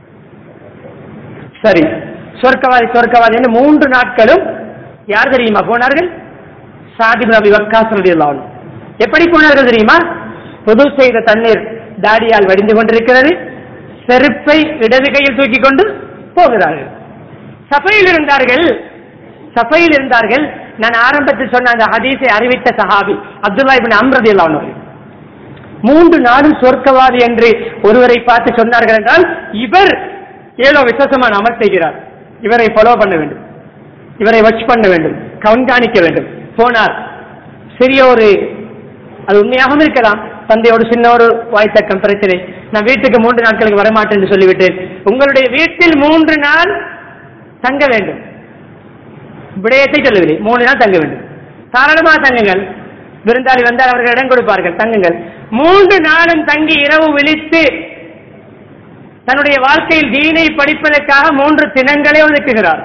சரி சொர்க்கவாதி சொர்க்கவாதி என்று மூன்று நாட்களும் யார் தெரியுமா போனார்கள் சாதிப் நபி வக்காஸ் ரலியல்லாஹு அன்ஹு. எப்படி போனார்கள் தெரியுமா புது செய்த தண்ணீர் தாடியால் வடிந்து கொண்டிருக்கிறது செருப்பை இடது கையில் தூக்கி கொண்டு போகிறார்கள் சபையில் இருந்தார்கள் சபையில் இருந்தார்கள் நான் ஆரம்பத்தில் சொன்ன அந்த ஹதீஸை அறிவித்த சஹாபி அப்துல்லா இபின் அம்ரதி அவர்கள் மூன்று நாளும் சொர்க்கவாதி என்று ஒருவரை பார்த்து சொன்னார்கள் என்றால் இவர் ஏதோ விசேஷமான அமல் செய்கிறார் இவரை ஃபாலோ பண்ண வேண்டும் இவரை வாட்ச் பண்ண வேண்டும் கண்காணிக்க வேண்டும் போனார் சிறிய ஒரு அது உண்மையாகவும் இருக்கலாம் தந்தையோடு சின்ன ஒரு வாய்த்தக்கம் பிரச்சனை நான் வீட்டுக்கு மூன்று நாட்களுக்கு வரமாட்டேன் என்று சொல்லிவிட்டேன் உங்களுடைய வீட்டில் மூன்று நாள் தங்க வேண்டும் விடயத்தை சொல்லவில்லை மூணு நாள் தங்க வேண்டும் தாராளமாக தங்குங்கள் விருந்தாளி வந்தால் அவர்கள் இடம் கொடுப்பார்கள் தங்குங்கள் மூன்று நாளும் தங்கி இரவு விழித்து தன்னுடைய வாழ்க்கையில் தீனை படிப்பதற்காக மூன்று தினங்களே ஒதுக்குகிறார்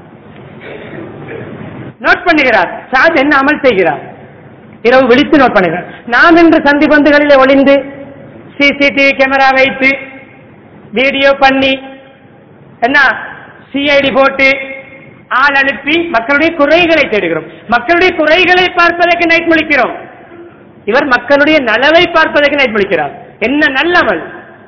நோட் பண்ணுகிறார் சாத் என்ன அமல் செய்கிறார் இரவு விழித்து நோட் பண்ணுகிறார் நாம் இன்று சந்தி பந்துகளிலே ஒளிந்து சிசிடிவி கேமரா வைத்து வீடியோ பண்ணி என்ன சிஐடி போட்டு ஆள் அனுப்பி மக்களுடைய குறைகளை தேடுகிறோம் மக்களுடைய குறைகளை பார்ப்பதற்கு நைட் முழிக்கிறோம் இவர் மக்களுடைய நலவை பார்ப்பதற்கு நைட் முழிக்கிறார் என்ன நல்லவள்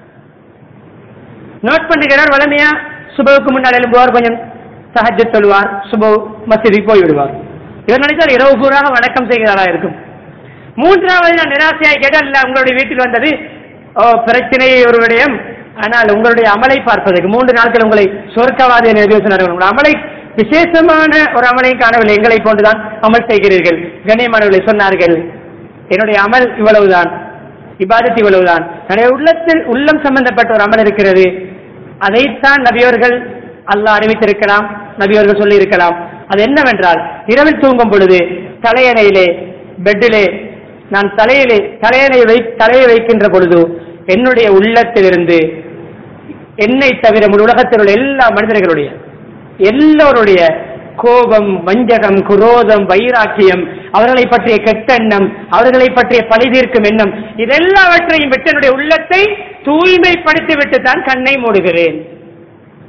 நோட் பண்ணுகிறார் வளமையா சுபவுக்கு முன்னால் எழும்புவார் கொஞ்சம் சஹஜ் சொல்வார் சுபவ் மசீதிக்கு போய் விடுவார் இவர் நினைச்சார் இரவு பூராக வணக்கம் செய்கிறாரா இருக்கும் மூன்றாவது நான் நிராசையாய் கேட்டால் இல்ல உங்களுடைய வீட்டில் வந்தது ஓ பிரச்சனை ஒரு விடயம் ஆனால் உங்களுடைய அமலை பார்ப்பதற்கு மூன்று நாட்கள் உங்களை சொர்க்கவாதி என எழுதி சொன்னார்கள் உங்கள் அமலை விசேஷமான ஒரு அமலை காணவில்லை எங்களை போன்றுதான் அமல் செய்கிறீர்கள் கண்ணியமானவர்களை சொன்னார்கள் என்னுடைய அமல் இவ்வளவுதான் இபாதத் இவ்வளவுதான் என்னுடைய உள்ளத்தில் உள்ளம் சம்பந்தப்பட்ட ஒரு அமல் இருக்கிறது அதைத்தான் நபியவர்கள் அல்லாஹ் அறிவித்திருக்கலாம் நபியவர்கள் சொல்லி இருக்கலாம் அது என்னவென்றால் இரவில் தூங்கும் பொழுது தலையணையிலே பெட்டிலே நான் தலையிலே தலையணை வை தலையை வைக்கின்ற பொழுது என்னுடைய உள்ளத்திலிருந்து என்னை தவிர முழு உலகத்தில் உள்ள எல்லா மனிதர்களுடைய எல்லோருடைய கோபம் வஞ்சகம் குரோதம் வைராக்கியம் அவர்களை பற்றிய கெட்டெண்ணம் அவர்களை பற்றிய பழி தீர்க்கும் எண்ணம் இதெல்லாவற்றையும் விட்டு என்னுடைய உள்ளத்தை தூய்மைப்படுத்தி விட்டு தான் கண்ணை மூடுகிறேன்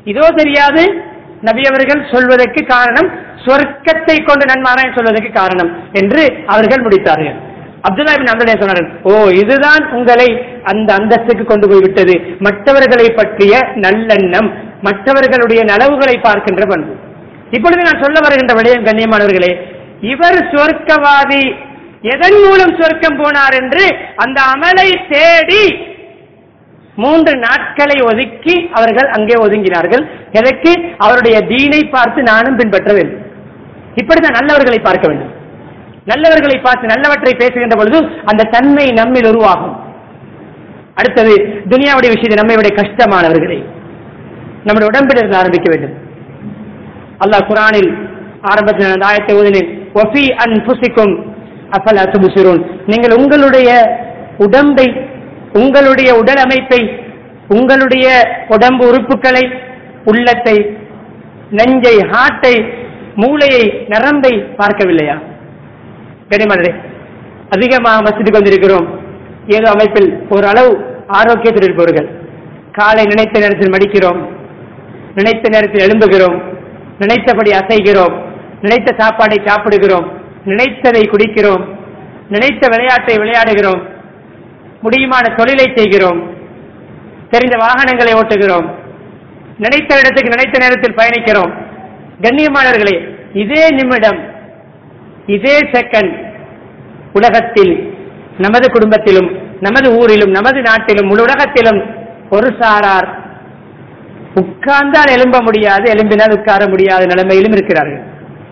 இதோ தெரியாது நபி அவர்கள் சொல்வதற்கு காரணம் சொர்க்கத்தை கொண்டு நன்மாராயணன் சொல்வதற்கு காரணம் என்று அவர்கள் முடித்தார்கள் அப்துல்லா பின் அப்துல்லா சொன்னார்கள் ஓ இதுதான் உங்களை அந்த அந்தஸ்துக்கு கொண்டு போய் விட்டது மற்றவர்களை பற்றிய நல்லெண்ணம் மற்றவர்களுடைய நலவுகளை பார்க்கின்ற பண்பு இப்பொழுது நான் சொல்ல வருகின்ற விடயம் கண்ணியமானவர்களே இவர் சொர்க்கவாதி எதன் மூலம் சொர்க்கம் போனார் என்று அந்த அமலை தேடி மூன்று நாட்களை ஒதுக்கி அவர்கள் அங்கே ஒதுங்கினார்கள் எதற்கு அவருடைய தீனை பார்த்து நானும் பின்பற்ற வேண்டும் இப்படிதான் நல்லவர்களை பார்க்க வேண்டும் நல்லவர்களை பார்த்து நல்லவற்றை பேசுகின்ற பொழுது அந்த தன்மை நம்மில் உருவாகும் அடுத்தது துனியாவுடைய விஷயத்தை நம்மை விட கஷ்டமானவர்களை நம்முடைய உடம்பிலிருந்து ஆரம்பிக்க வேண்டும் அல்லாஹ் குரானில் ஆரம்பத்தில் அந்த ஆயத்தை ஓதினேன் ஒஃபி அன் புசிக்கும் அஃபல் அசுபுசிரோன் நீங்கள் உங்களுடைய உடம்பை உங்களுடைய உடல் அமைப்பை உங்களுடைய உடம்பு உறுப்புகளை உள்ளத்தை நெஞ்சை ஹார்ட்டை மூளையை நரம்பை பார்க்கவில்லையா கனிமலரே அதிகமாக வசித்துக் கொண்டிருக்கிறோம் ஏதோ அமைப்பில் ஒரு அளவு ஆரோக்கியத்தில் இருப்பவர்கள் காலை நினைத்த நேரத்தில் மடிக்கிறோம் நினைத்த நேரத்தில் எழும்புகிறோம் நினைத்தபடி அசைகிறோம் நினைத்த சாப்பாடை சாப்பிடுகிறோம் நினைத்ததை குடிக்கிறோம் நினைத்த விளையாட்டை விளையாடுகிறோம் முடியுமான தொழிலை செய்கிறோம் தெரிந்த வாகனங்களை ஓட்டுகிறோம் நினைத்த இடத்துக்கு நினைத்த நேரத்தில் பயணிக்கிறோம் கண்ணியமானவர்களே இதே நிமிடம் இதே செகண்ட் உலகத்தில் நமது குடும்பத்திலும் நமது ஊரிலும் நமது நாட்டிலும் முழு உலகத்திலும் ஒரு சாரார் உட்கார்ந்தால் எழும்ப முடியாது எழும்பினால் உட்கார முடியாத நிலைமையிலும் இருக்கிறார்கள்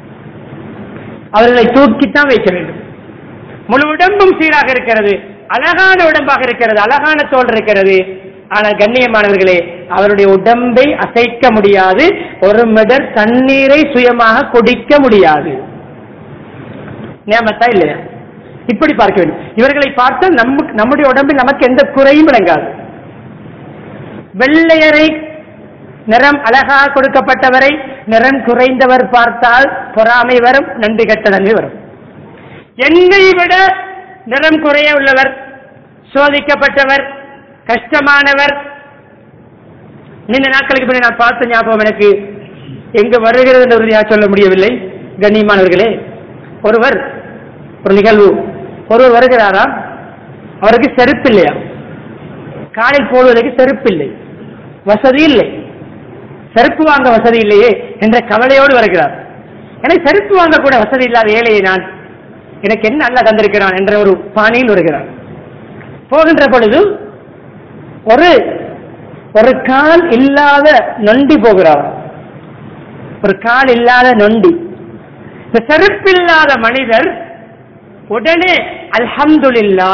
அவர்களை தூக்கித்தான் வைக்க வேண்டும் முழு உடம்பும் சீராக இருக்கிறது அழகான உடம்பாக இருக்கிறது அழகான தோல் இருக்கிறது ஆனால் கண்ணியமானவர்களே அவருடைய உடம்பை அசைக்க முடியாது ஒரு மிடர் தண்ணீரை சுயமாக குடிக்க முடியாது நியமத்தா இல்லையா இப்படி பார்க்க வேண்டும் இவர்களை பார்த்தால் நமக்கு நம்முடைய உடம்பில் நமக்கு எந்த குறையும் விளங்காது வெள்ளையரை நிறம் அழகாக கொடுக்கப்பட்டவரை நிறம் குறைந்தவர் பார்த்தால் பொறாமை வரும் நன்றி கெட்ட நன்றி வரும் என்னை விட நிறம் குறைய உள்ளவர் சோதிக்கப்பட்டவர் கஷ்டமானவர் நீண்ட நாட்களுக்கு பின்னர் நான் பார்த்த ஞாபகம் எனக்கு எங்கு வருகிறது என்று உறுதியாக சொல்ல முடியவில்லை கண்ணியமானவர்களே ஒருவர் ஒரு நிகழ்வு ஒருவர் வருகிறாரா அவருக்கு செருப்பு இல்லையா காலில் போடுவதற்கு செருப்பு இல்லை வசதி இல்லை செருப்பு வாங்க வசதி இல்லையே என்ற கவலையோடு வருகிறார் எனக்கு செருப்பு வாங்க கூட வசதி இல்லாத ஏழையை நான் எனக்கு என்ன அல்ல தந்திருக்கிறான் என்ற ஒரு பாணியில் வருகிறார் போகின்ற பொழுது ஒரு ஒரு கால் இல்லாத நொண்டி போகிறார் ஒரு கால் இல்லாத நொண்டி இந்த செருப்பில்லாத மனிதர் உடனே அல்ஹம்துலில்லா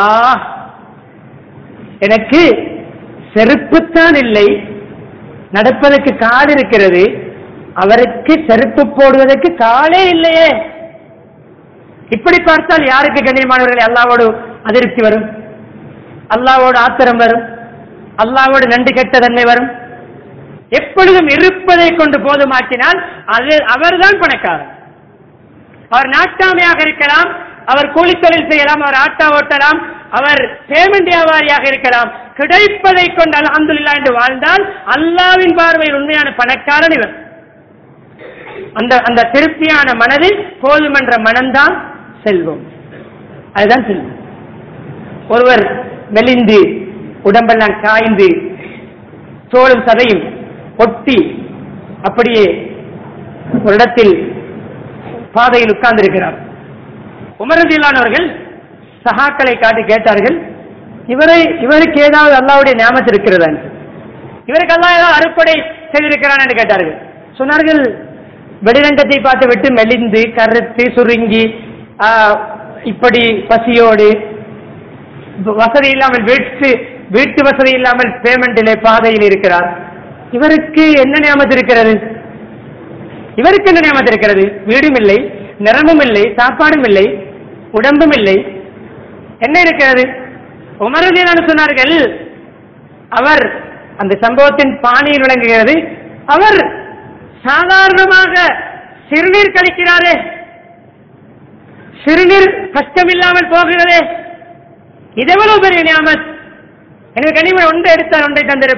எனக்கு செருப்புத்தான் இல்லை நடப்பதற்கு கால் இருக்கிறது அவருக்கு செருப்பு போடுவதற்கு காலே இல்லையே இப்படி பார்த்தால் யாருக்கு கண்ணியமானவர்களை அல்லாவோடு அதிருப்தி வரும் அல்லாவோடு ஆத்திரம் வரும் அல்லாவோடு நன்றி கெட்ட தன்மை வரும் எப்பொழுதும் இருப்பதை கொண்டு போதுமாக்கினால் அது அவர்தான் பணக்காரர் அவர் நாட்டாமையாக இருக்கலாம் அவர் கூலி தொழில் செய்யலாம் அவர் ஆட்டா ஓட்டலாம் அவர் பேமெண்ட் வியாபாரியாக இருக்கலாம் கிடைப்பதை கொண்டு அல்ஹம்துலில்லா என்று வாழ்ந்தால் அல்லாவின் பார்வையில் உண்மையான பணக்காரன் இவர் அந்த அந்த திருப்தியான மனதில் போதும் என்ற மனம்தான் செல்வம் அதுதான் செல்வம் ஒருவர் மெலிந்து உடம்பெல்லாம் காய்ந்து தோளும் சதையும் ஒட்டி அப்படியே ஒரு இடத்தில் பாதையில் உட்கார்ந்திருக்கிறார் உமரதியிலானவர்கள் சகாக்களை காட்டி கேட்டார்கள் இவரை இவருக்கு ஏதாவது அல்லாவுடைய ஞாபகத்தில் இருக்கிறதா என்று. இவருக்கு அல்லா ஏதாவது அறுப்படை செய்திருக்கிறான் என்று கேட்டார்கள் சொன்னார்கள் வெளிரங்கத்தை பார்த்து விட்டு மெலிந்து கருத்து சுருங்கி ஆ, இப்படி பசியோடு வசதி இல்லாமல் வீட்டு வீட்டு வசதி இல்லாமல் பேமெண்டிலே பாதையில் இருக்கிறார் இவருக்கு என்ன ஞாபகத்தில் இருக்கிறது இவருக்கு என்ன ஞாபகத்தில் இருக்கிறது வீடும் இல்லை நிறமும் இல்லை சாப்பாடும் இல்லை உடம்பும் இல்லை என்ன இருக்கிறது உமரதீனான் சொன்னார்கள் அவர் அந்த சம்பவத்தின் பாணியில் விளங்குகிறது அவர் சாதாரணமாக சிறுநீர் கழிக்கிறாரே சிறுநீர் கஷ்டம் இல்லாமல் போகிறதே இது எவ்வளவு பெரிய நியாமத் எனவே கனிமன் ஒன்றை எடுத்தால் ஒன்றை தந்திருப்பான்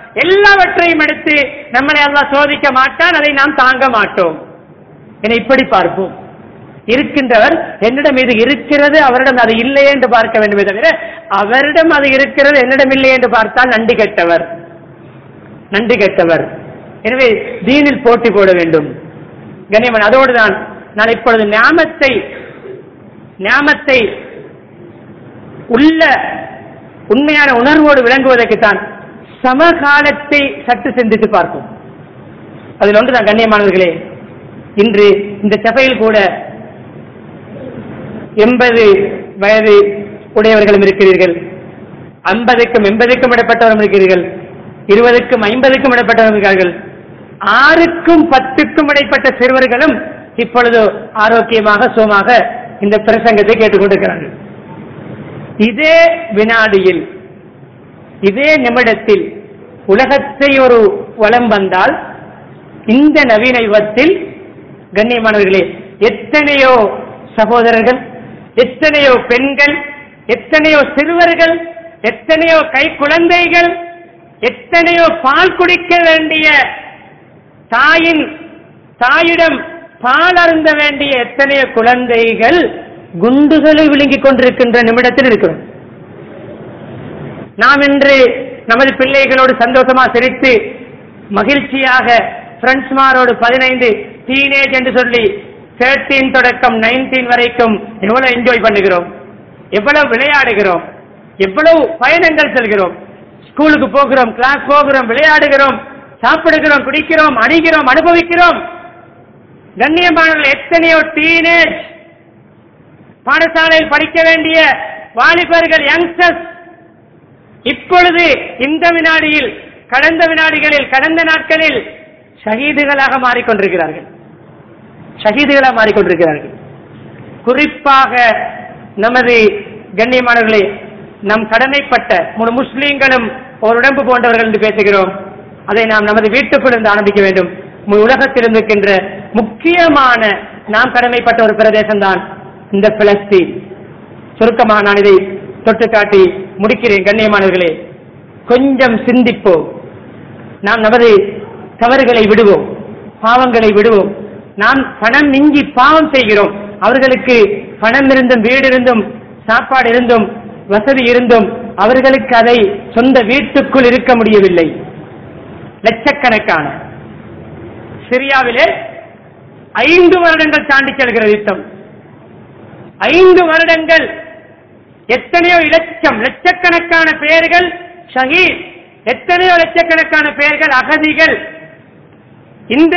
எல்லாவற்றையும் எடுத்து நம்மளை அல்லாஹ் சோதிக்க மாட்டான் அதை நாம் தாங்க மாட்டோம் என இப்படி பார்ப்போம் இருக்கின்றவர் என்னிடம் இது இருக்கிறது அவரிடம் அது இல்லை என்று பார்க்க வேண்டுமே தவிர அவரிடம் அது இருக்கிறது என்னிடம் இல்லை என்று பார்த்தால் நன்றி கெட்டவர் நன்றி கெட்டவர் எனவே தீனில் போட்டி போட வேண்டும் கண்ணியமன் அதோடு தான் நான் இப்பொழுது ஞாமத்தை ஞாமத்தை உள்ள உண்மையான உணர்வோடு விளங்குவதற்குத்தான் சமகாலத்தை சற்று சிந்தித்து பார்ப்போம் அதில் ஒன்று தான் கண்ணியமானவர்களே இன்று இந்த சபையில் கூட எண்பது வயது உடையவர்களும் இருக்கிறீர்கள் ஐம்பதுக்கும் எண்பதுக்கும் இடப்பட்டவரும் இருக்கிறீர்கள் இருபதுக்கும் ஐம்பதுக்கும் இடப்பட்டவரும் இருக்கிறார்கள் ஆறுக்கும் பத்துக்கும் இடைப்பட்ட சிறுவர்களும் இப்பொழுது ஆரோக்கியமாக சுகமாக இந்த பிரசங்கத்தை கேட்டுக்கொண்டிருக்கிறார்கள் இதே வினாடியில் இதே நிமிடத்தில் உலகத்தை ஒரு வலம் வந்தால் இந்த நவீன யுகத்தில் கண்ணியமானவர்களே எத்தனையோ சகோதரர்கள் எத்தனையோ பெண்கள் எத்தனையோ சிறுவர்கள் எத்தனையோ கை குழந்தைகள் எத்தனையோ பால் குடிக்க வேண்டிய தாயின் தாயிடம் பால் அருந்த வேண்டிய எத்தனையோ குழந்தைகள் குண்டுகளை விழுங்கிக் கொண்டிருக்கின்ற நிமிடத்தில் இருக்கிறோம் நாம் இன்று நமது பிள்ளைகளோடு சந்தோஷமா சிரித்து மகிழ்ச்சியாக ஃப்ரெண்ட்ஸ்மாரோடு பதினைந்து டீனேஜ் என்று சொல்லி தேர்ட்டீன் தொடக்கம் நைன்டீன் வரைக்கும் எவ்வளவு என்ஜாய் பண்ணுகிறோம் எவ்வளவு விளையாடுகிறோம் எவ்வளவு பயணங்கள் செல்கிறோம் ஸ்கூலுக்கு போகிறோம் கிளாஸ் போகிறோம் விளையாடுகிறோம் சாப்பிடுகிறோம் குடிக்கிறோம் அணிகிறோம் அனுபவிக்கிறோம் கண்ணியமானவர்கள் எத்தனையோ டீனேஜ் பாடசாலையில் படிக்க வேண்டிய வாலிபர்கள் யங்ஸ்டர்ஸ் இப்பொழுது இந்த வினாடியில் கடந்த வினாடிகளில் கடந்த நாட்களில் ஷஹீதுகளாக மாறிக்கொண்டிருக்கிறார்கள் ஷஹீதுகளாக மாறிக்கொண்டிருக்கிறார்கள் குறிப்பாக நமது கண்ணியமானவர்களே நம் கடமைப்பட்ட முழு முஸ்லீம்களும் ஒரு உடம்பு போன்றவர்கள் என்று பேசுகிறோம் அதை நாம் நமது வீட்டுக்குள் இருந்து ஆரம்பிக்க வேண்டும் முழு உலகத்தில் இருக்கின்ற முக்கியமான நாம் கடமைப்பட்ட ஒரு பிரதேசம் தான் இந்த பிலஸ்தீன் சுருக்கமாக நான் இதை தொட்டு காட்டி முடிக்கிறேன் கண்ணியமானவர்களே கொஞ்சம் சிந்திப்போம் நாம் நமது தவறுகளை விடுவோம் பாவங்களை விடுவோம் நாம் பணம் மிஞ்சி பாவம் செய்கிறோம் அவர்களுக்கு பணம் இருந்தும் வீடு இருந்தும் சாப்பாடு இருந்தும் வசதி இருந்தும் அவர்களுக்கு அதை சொந்த வீட்டுக்குள் இருக்க முடியவில்லை லட்சக்கணக்கான சிரியாவிலே ஐந்து வருடங்கள் தாண்டி செல்கிறது யுத்தம் ஐந்து வருடங்கள் எத்தனையோ இலட்சம் லட்சக்கணக்கான பெயர்கள் ஷஹீத் எத்தனையோ லட்சக்கணக்கான பெயர்கள் அகதிகள் இந்த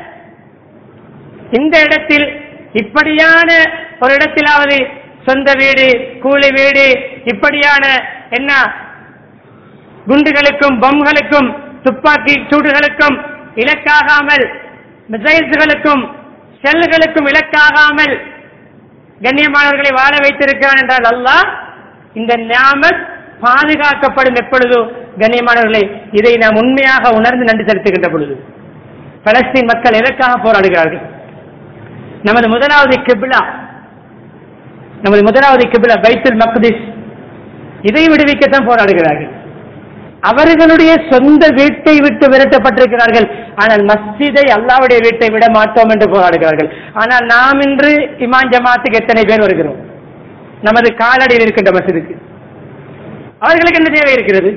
இந்த இடத்தில் இப்படியான ஒரு இடத்திலாவது சொந்த வீடு கூலி வீடு இப்படியான என்ன குண்டுகளுக்கும் பம்களுக்கும் துப்பாக்கி சூடுகளுக்கும் இலக்காகாமல் மிசைல்ஸ்களுக்கும் செல்களுக்கும் இலக்காகாமல் கண்ணியமானவர்களை வாழ வைத்திருக்கிறான் என்றால் அல்லாஹ் இந்த ஞாமத் பாதுகாக்கப்படும் எப்பொழுதோ கண்ணியமானவர்களை இதை நாம் உண்மையாக உணர்ந்து நன்றி செலுத்துகின்ற பொழுது பலஸ்தீன் மக்கள் எதற்காக போராடுகிறார்கள் நமது முதலாவது கிபிலா நமது முதலாவது கிபிலா பைத்துல் மக்திஸ் இதை விடுவிக்கத்தான் போராடுகிறார்கள் அவர்களுடைய சொந்த வீட்டை விட்டு விரட்டப்பட்டிருக்கிறார்கள் ஆனால் மஸ்ஜிதை அல்லாவுடைய வீட்டை விட மாட்டோம் என்று போராடுகிறார்கள் ஆனால் நாம் இன்று இமான் ஜமாத்துக்கு எத்தனை பேர் வருகிறோம் நமது காலடியில் இருக்கின்ற மஸ்ஜிதுக்கு அவர்களுக்கு என்ன தேவை இருக்கிறது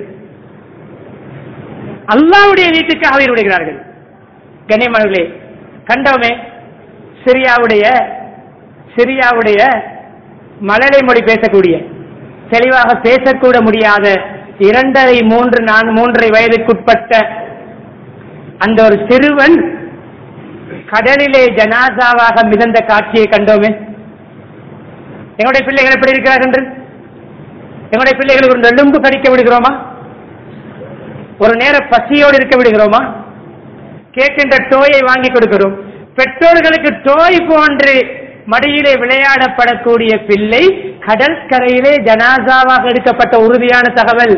அல்லாவுடைய வீட்டுக்காக உயிர் விடுகிறார்கள் கண்ணியமானவர்களே கண்டோமே சிரியாவுடைய சிரியாவுடைய மழலை மொழி பேசக்கூடிய தெளிவாக பேசக்கூட முடியாத இரண்டரை மூன்று நான் மூன்றரை வயதுக்குட்பட்ட அந்த ஒரு சிறுவன் கடலிலே ஜனாசாவாக மிதந்த காட்சியை கண்டோமே எங்களுடைய பிள்ளைகள் எப்படி இருக்கிறார்கள் என்று எங்களுடைய பிள்ளைகளுக்கு ஒரு நெலும்பு கடிக்க விடுகிறோமா ஒரு நேர பசியோடு இருக்க விடுகிறோமா கேட்கின்ற டோயை வாங்கி கொடுக்கிறோம் பெற்றோர்களுக்கு டோய் போன்று மடியிலே விளையாடப்படக்கூடிய பிள்ளை கடற்கரையிலே ஜனாசாவாக எடுக்கப்பட்ட உறுதியான தகவல்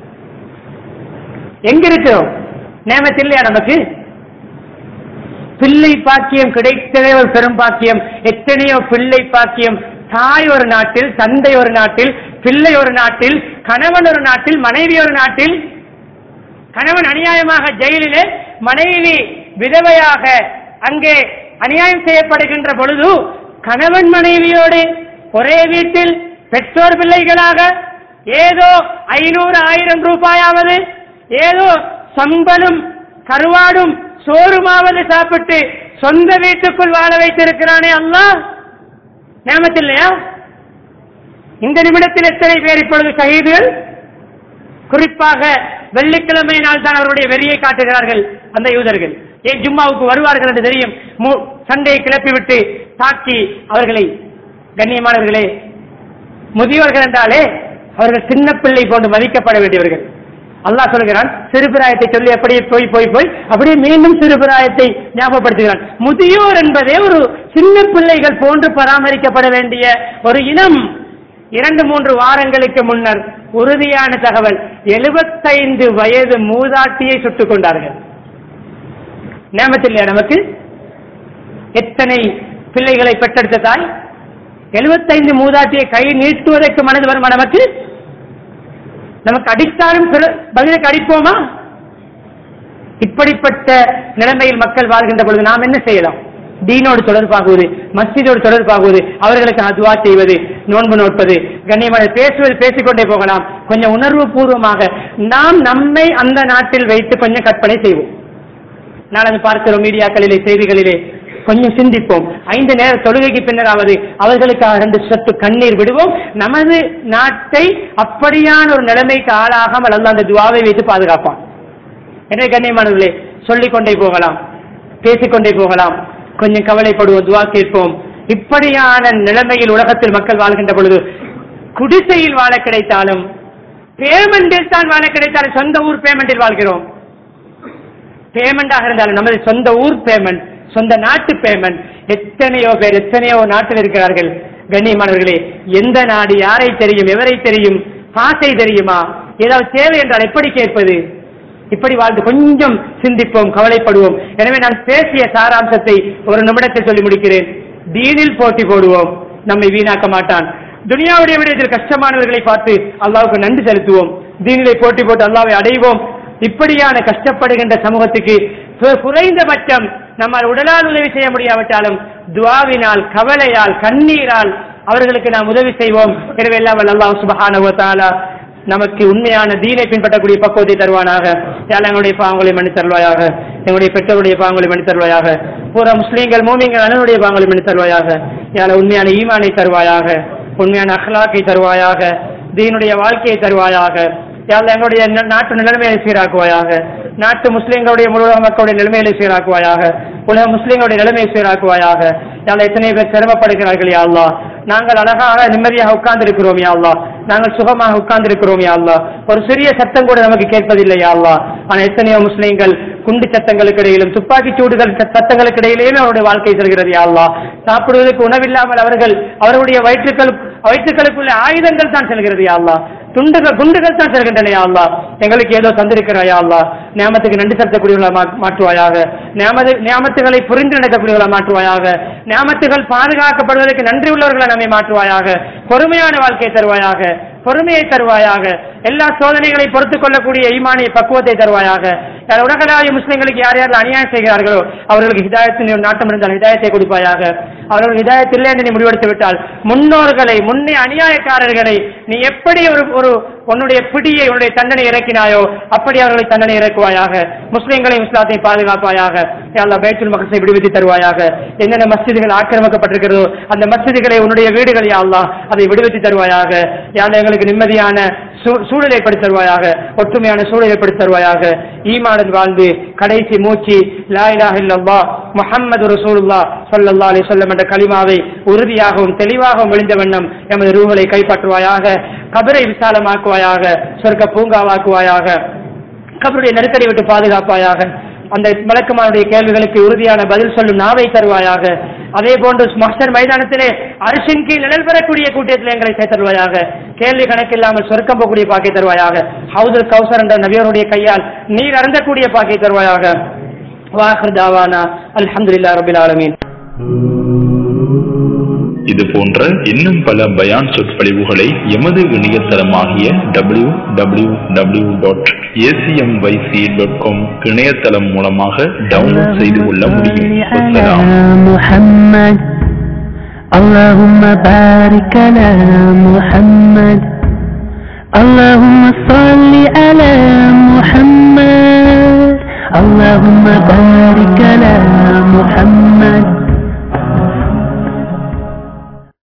எங்க இருக்கிறோம் நேமத்தில் இல்லையா நமக்கு பிள்ளை பாக்கியம் கிடைத்ததே ஒரு பெரும் பாக்கியம் எத்தனையோ பிள்ளை பாக்கியம் தாய் ஒரு நாட்டில் தந்தை ஒரு நாட்டில் பிள்ளை ஒரு நாட்டில் கணவன் ஒரு நாட்டில் மனைவி ஒரு நாட்டில் கணவன் அநியாயமாக ஜெயிலிலே மனைவி விதவையாக அங்கே அநியாயம் செய்யப்படுகின்ற பொழுது கணவன் மனைவியோடு ஒரே வீட்டில் பெற்றோர் பிள்ளைகளாக ஏதோ ஐநூறு ஆயிரம் ரூபாயாவது ஏதோ சம்பலும் கருவாடும் சோறுமாவது சாப்பிட்டு சொந்த வீட்டுக்குள் வாழ வைத்திருக்கிறானே அல்லாஹ் நேமத்தில்லையா இந்த நிமிடத்தில் எத்தனை பேர் இப்பொழுது ஷஹீதுகள் குறிப்பாக வெள்ளிக்கிழமை நாள் தான் அவருடைய வெறியை காட்டுகிறார்கள் அந்த யூதர்கள் ஏன் ஜும்மாவுக்கு வருவார்கள் என்று தெரியும் மு- சண்டையை கிளப்பிவிட்டு தாக்கி அவர்களை கண்ணியமானவர்களே முதியோர்கள் என்றாலே அவர்கள் சின்ன பிள்ளை போன்று மதிக்கப்பட வேண்டியவர்கள் அல்லாஹ் சொல்கிறான் சிறுபிராயத்தை சொல்லி அப்படியே போய் போய் போய் அப்படியே மீண்டும் சிறுபிராயத்தை ஞாபகப்படுத்துகிறான் முதியோர் என்பதே ஒரு சின்ன பிள்ளைகள் போன்று பராமரிக்கப்பட வேண்டிய ஒரு இனம் இரண்டு மூன்று வாரங்களுக்கு முன்னர் உறுதியான தகவல் எழுபத்தைந்து வயது மூதாட்டியை சுட்டுக் கொண்டார்கள் நேமத்தில்லையா நமக்கு எத்தனை பிள்ளைகளை பெற்றெடுத்த தாய் எழுபத்தைந்து மூதாட்டியை கை நீட்டுவதற்கு மனது வருமா நமக்கு நமக்கு அடித்தாலும் பிற- பதிலுக்கு அடிப்போமா இப்படிப்பட்ட நிலைமையில் மக்கள் வாழ்கின்ற பொழுது நாம் என்ன செய்யலாம் தீனோடு தொடர்பாகுவது மஸ்ஜிதோடு தொடர்பாகுவது அவர்களுக்கு அதுவா செய்வது நோன்பு நோட்பது கண்ணியமான பேசுவது பேசிக்கொண்டே போகலாம் கொஞ்சம் உணர்வு பூர்வமாக நாம் நம்மை அந்த நாட்டில் வைத்து கொஞ்சம் கற்பனை செய்வோம் நாளது பார்க்கிறோம் மீடியாக்களிலே செய்திகளிலே கொஞ்சம் சிந்திப்போம் ஐந்து நேர தொழுகைக்கு பின்னராவது அவர்களுக்காக ரெண்டு சொட்டு கண்ணீர் விடுவோம் நமது நாட்டை அப்படியான ஒரு நிலைமைக்கு ஆளாகாமல் அல்ல அந்த துவாவை வைத்து பாதுகாப்பான் எனவே கண்ணியமானவர்களே சொல்லிக் கொண்டே போகலாம் பேசிக்கொண்டே போகலாம் கொஞ்சம் கவலைப்படுவோம் துவா கேட்போம் இப்படியான நிலைமையில் உலகத்தில் மக்கள் வாழ்கின்ற பொழுது குடிசையில் வாழ கிடைத்தாலும் பேமெண்டில் தான் வாழ கிடைத்தாலும் சொந்த ஊர் பேமெண்டில் வாழ்கிறோம் பேமெண்டாக இருந்தாலும் நமது சொந்த ஊர் பேமெண்ட் சொந்த நாட்டு பேமெண்ட் எத்தனையோ பேர் எத்தனையோ நாட்டில் இருக்கிறார்கள் கண்ணியமானவர்களே எந்த நாடு யாரை தெரியும் எவரை தெரியும் பாசை தெரியுமா ஏதாவது தேவை என்றால் எப்படி கேட்பது இப்படி வாழ்ந்து கொஞ்சம் சிந்திப்போம் கவலைப்படுவோம் எனவே நான் பேசிய சாராம்சத்தை ஒரு நிமிடத்தில் சொல்லி முடிக்கிறேன் தீனில் போட்டி போடுவோம் நம்மை வீணாக்க மாட்டான் துனியாவுடைய விடயத்தில் கஷ்டமானவர்களை பார்த்து அல்லாவுக்கு நன்றி செலுத்துவோம் தீனிலை போட்டி போட்டு அல்லாவை அடைவோம் இப்படியான கஷ்டப்படுகின்ற சமூகத்துக்கு கு- குறைந்தபட்சம் நம்மால் உடலால் உதவி செய்ய முடியாவிட்டாலும் துவாவினால் கவலையால் கண்ணீரால் அவர்களுக்கு நாம் உதவி செய்வோம் எனவே எல்லாம் வல்ல அல்லாஹ் சுபஹானஹு வ தஆலா நமக்கு உண்மையான தீனை பின்பற்றக்கூடிய பக்குவத்தை தருவானாக யாழ் எங்களுடைய பாவங்களை மன்னித் தருவாயாக எங்களுடைய பெற்றோருடைய பாவங்களை மன்னித் தருவாயாக பூரா முஸ்லீம்கள் மோமியங்கள் அண்ணனுடைய பாவங்களை மன்னித் தருவாயாக யாழ உண்மையான ஈமானை தருவாயாக உண்மையான அஹ்லாக்கை தருவாயாக தீனுடைய வாழ்க்கையை தருவாயாக யாழ் எங்களுடைய ந- நாட்டு நிலைமையை சீராக்குவாயாக நாட்டு முஸ்லீம்களுடைய முழு உலக மக்களுடைய நிலைமைகளை சீராக்குவாயாக உலக முஸ்லீம்களுடைய நிலைமையை சீராக்குவாயாக யாழ் எத்தனை பேர் சிரமப்படுகிறார்கள் யா அல்லாஹ் நாங்கள் அழகாக நிம்மதியாக உட்கார்ந்திருக்கிறோம் யா அல்லாஹ் நாங்கள் சுகமாக உட்கார்ந்திருக்கிறோம் யா அல்லாஹ் ஒரு சிறிய சத்தம் கூட நமக்கு கேட்பதில்லை யா அல்லாஹ் ஆனா எத்தனையோ முஸ்லீம்கள் குண்டு சத்தங்களுக்கு இடையிலும் துப்பாக்கி சூடுகள் ச- சத்தங்களுக்கு இடையிலேயுமே அவருடைய வாழ்க்கை செல்கிறது யா அல்லாஹ் சாப்பிடுவதற்கு உணவில்லாமல் அவர்கள் அவர்களுடைய வயிற்றுக்கள் வயிற்றுக்களுக்குள்ள ஆயுதங்கள் தான் செல்கிறது யா அல்லாஹ் துண்டுகள் குண்டுகள் தான் செல்கின்றன யா அல்லாஹ் எங்களுக்கு ஏதோ தந்திருக்கிறாய் யா அல்லாஹ் நியாமத்துக்கு நன்றி செலுத்தக்கூடியவர்களா மா- மாற்றுவாயாக நியாமது நியாமத்துகளை புரிந்து நடக்கக்கூடியவர்களா மாற்றுவாயாக நியாமத்துகள் பாதுகாக்கப்படுவதற்கு நன்றி உள்ளவர்களை நம்மை மாற்றுவாயாக பொறுமையான வாழ்க்கையை தருவாயாக பொறுமையை தருவாயாக எல்லா சோதனைகளை பொறுத்துக் கொள்ளக்கூடிய ஈமானிய பக்குவத்தை தருவாயாக யார் உலகளாவிய முஸ்லிம்களுக்கு யார் யார் அநியாயம் செய்கிறார்களோ அவர்களுக்கு ஹிதாயத்தின் நாட்டம் இருந்தால் ஹிதாயத்தை கொடுப்பாயாக அவர்கள் ஹிதாயத் இல்லை என்று நீ முடிவெடுத்து விட்டால் முன்னோர்களை முன்னே அநியாயக்காரர்களை நீ எப்படி ஒரு ஒரு உன்னுடைய பிடியை உன்னுடைய தண்டனை இறக்கினாயோ அப்படி அவர்களை தண்டனை இறக்குவாயாக முஸ்லிம்களை இஸ்லாத்தை பாதுகாப்பாயாக எல்லா பைத்துல் மகசை விடுவித்து தருவாயாக என்னென்ன மஸ்ஜிதுகள் ஆக்கிரமிக்கப்பட்டிருக்கிறதோ அந்த மஸ்ஜிதுகளை உன்னுடைய வீடுகள் யா அல்லாஹ் அதை விடுவித்து தருவாயாக யாழ் எங்களுக்கு நிம்மதியான சூ- சூழலை ஏற்படுத்தி தருவாயாக ஒற்றுமையான சூழலை ஏற்படுத்தி தருவாயாக ஈமானுடன் வாழ்ந்து கடைசி மூச்சு லா இலாஹ இல்லல்லாஹ் முஹம்மது ரசூலுல்லாஹ் ஸல்லல்லாஹு அலைஹி வஸல்லம் என்ற கலிமாவை உறுதியாகவும் தெளிவாகவும் விழுந்த வண்ணம் எமது ரூகளை கைப்பற்றுவாயாக கபரை விசாலமாக்குவாயாக சொர்க்க பூங்காவாக்குவாயாக கபருடைய நெருக்கடி விட்டு பாதுகாப்பாயாக அந்த மலக்குமாருடைய கேள்விகளுக்கு உறுதியான பதில் சொல்லும் நாவை தருவாயாக அதே போன்று மஸ்டர் மைதானத்திலே அரிசின் கீழ் நிழல் பெறக்கூடிய கூட்டத்தில் எங்களை சேர்த்தருவாயாக கேள்வி கணக்கில்லாமல் சொர்க்கம் போகக்கூடிய பாக்கை தருவாயாக ஹவுதுல் கௌசர் என்ற நபியருடைய கையால் நீர் அருந்தக்கூடிய பாக்கை தருவாயாக வாஹர் தாவானா அல்ஹம்துலில்லாஹ் ரபில் ஆலமீன் இது போன்ற இன்னும் பல பயான் சொற்பொழிவுகளை எமது இணையதளமாகிய W W W dot ACMYC dot com இணையதளம் மூலமாக டவுன்லோட் செய்து கொள்ள முடியும் அஸ்ஸலாம். محمد اللهم بارك على محمد اللهم صل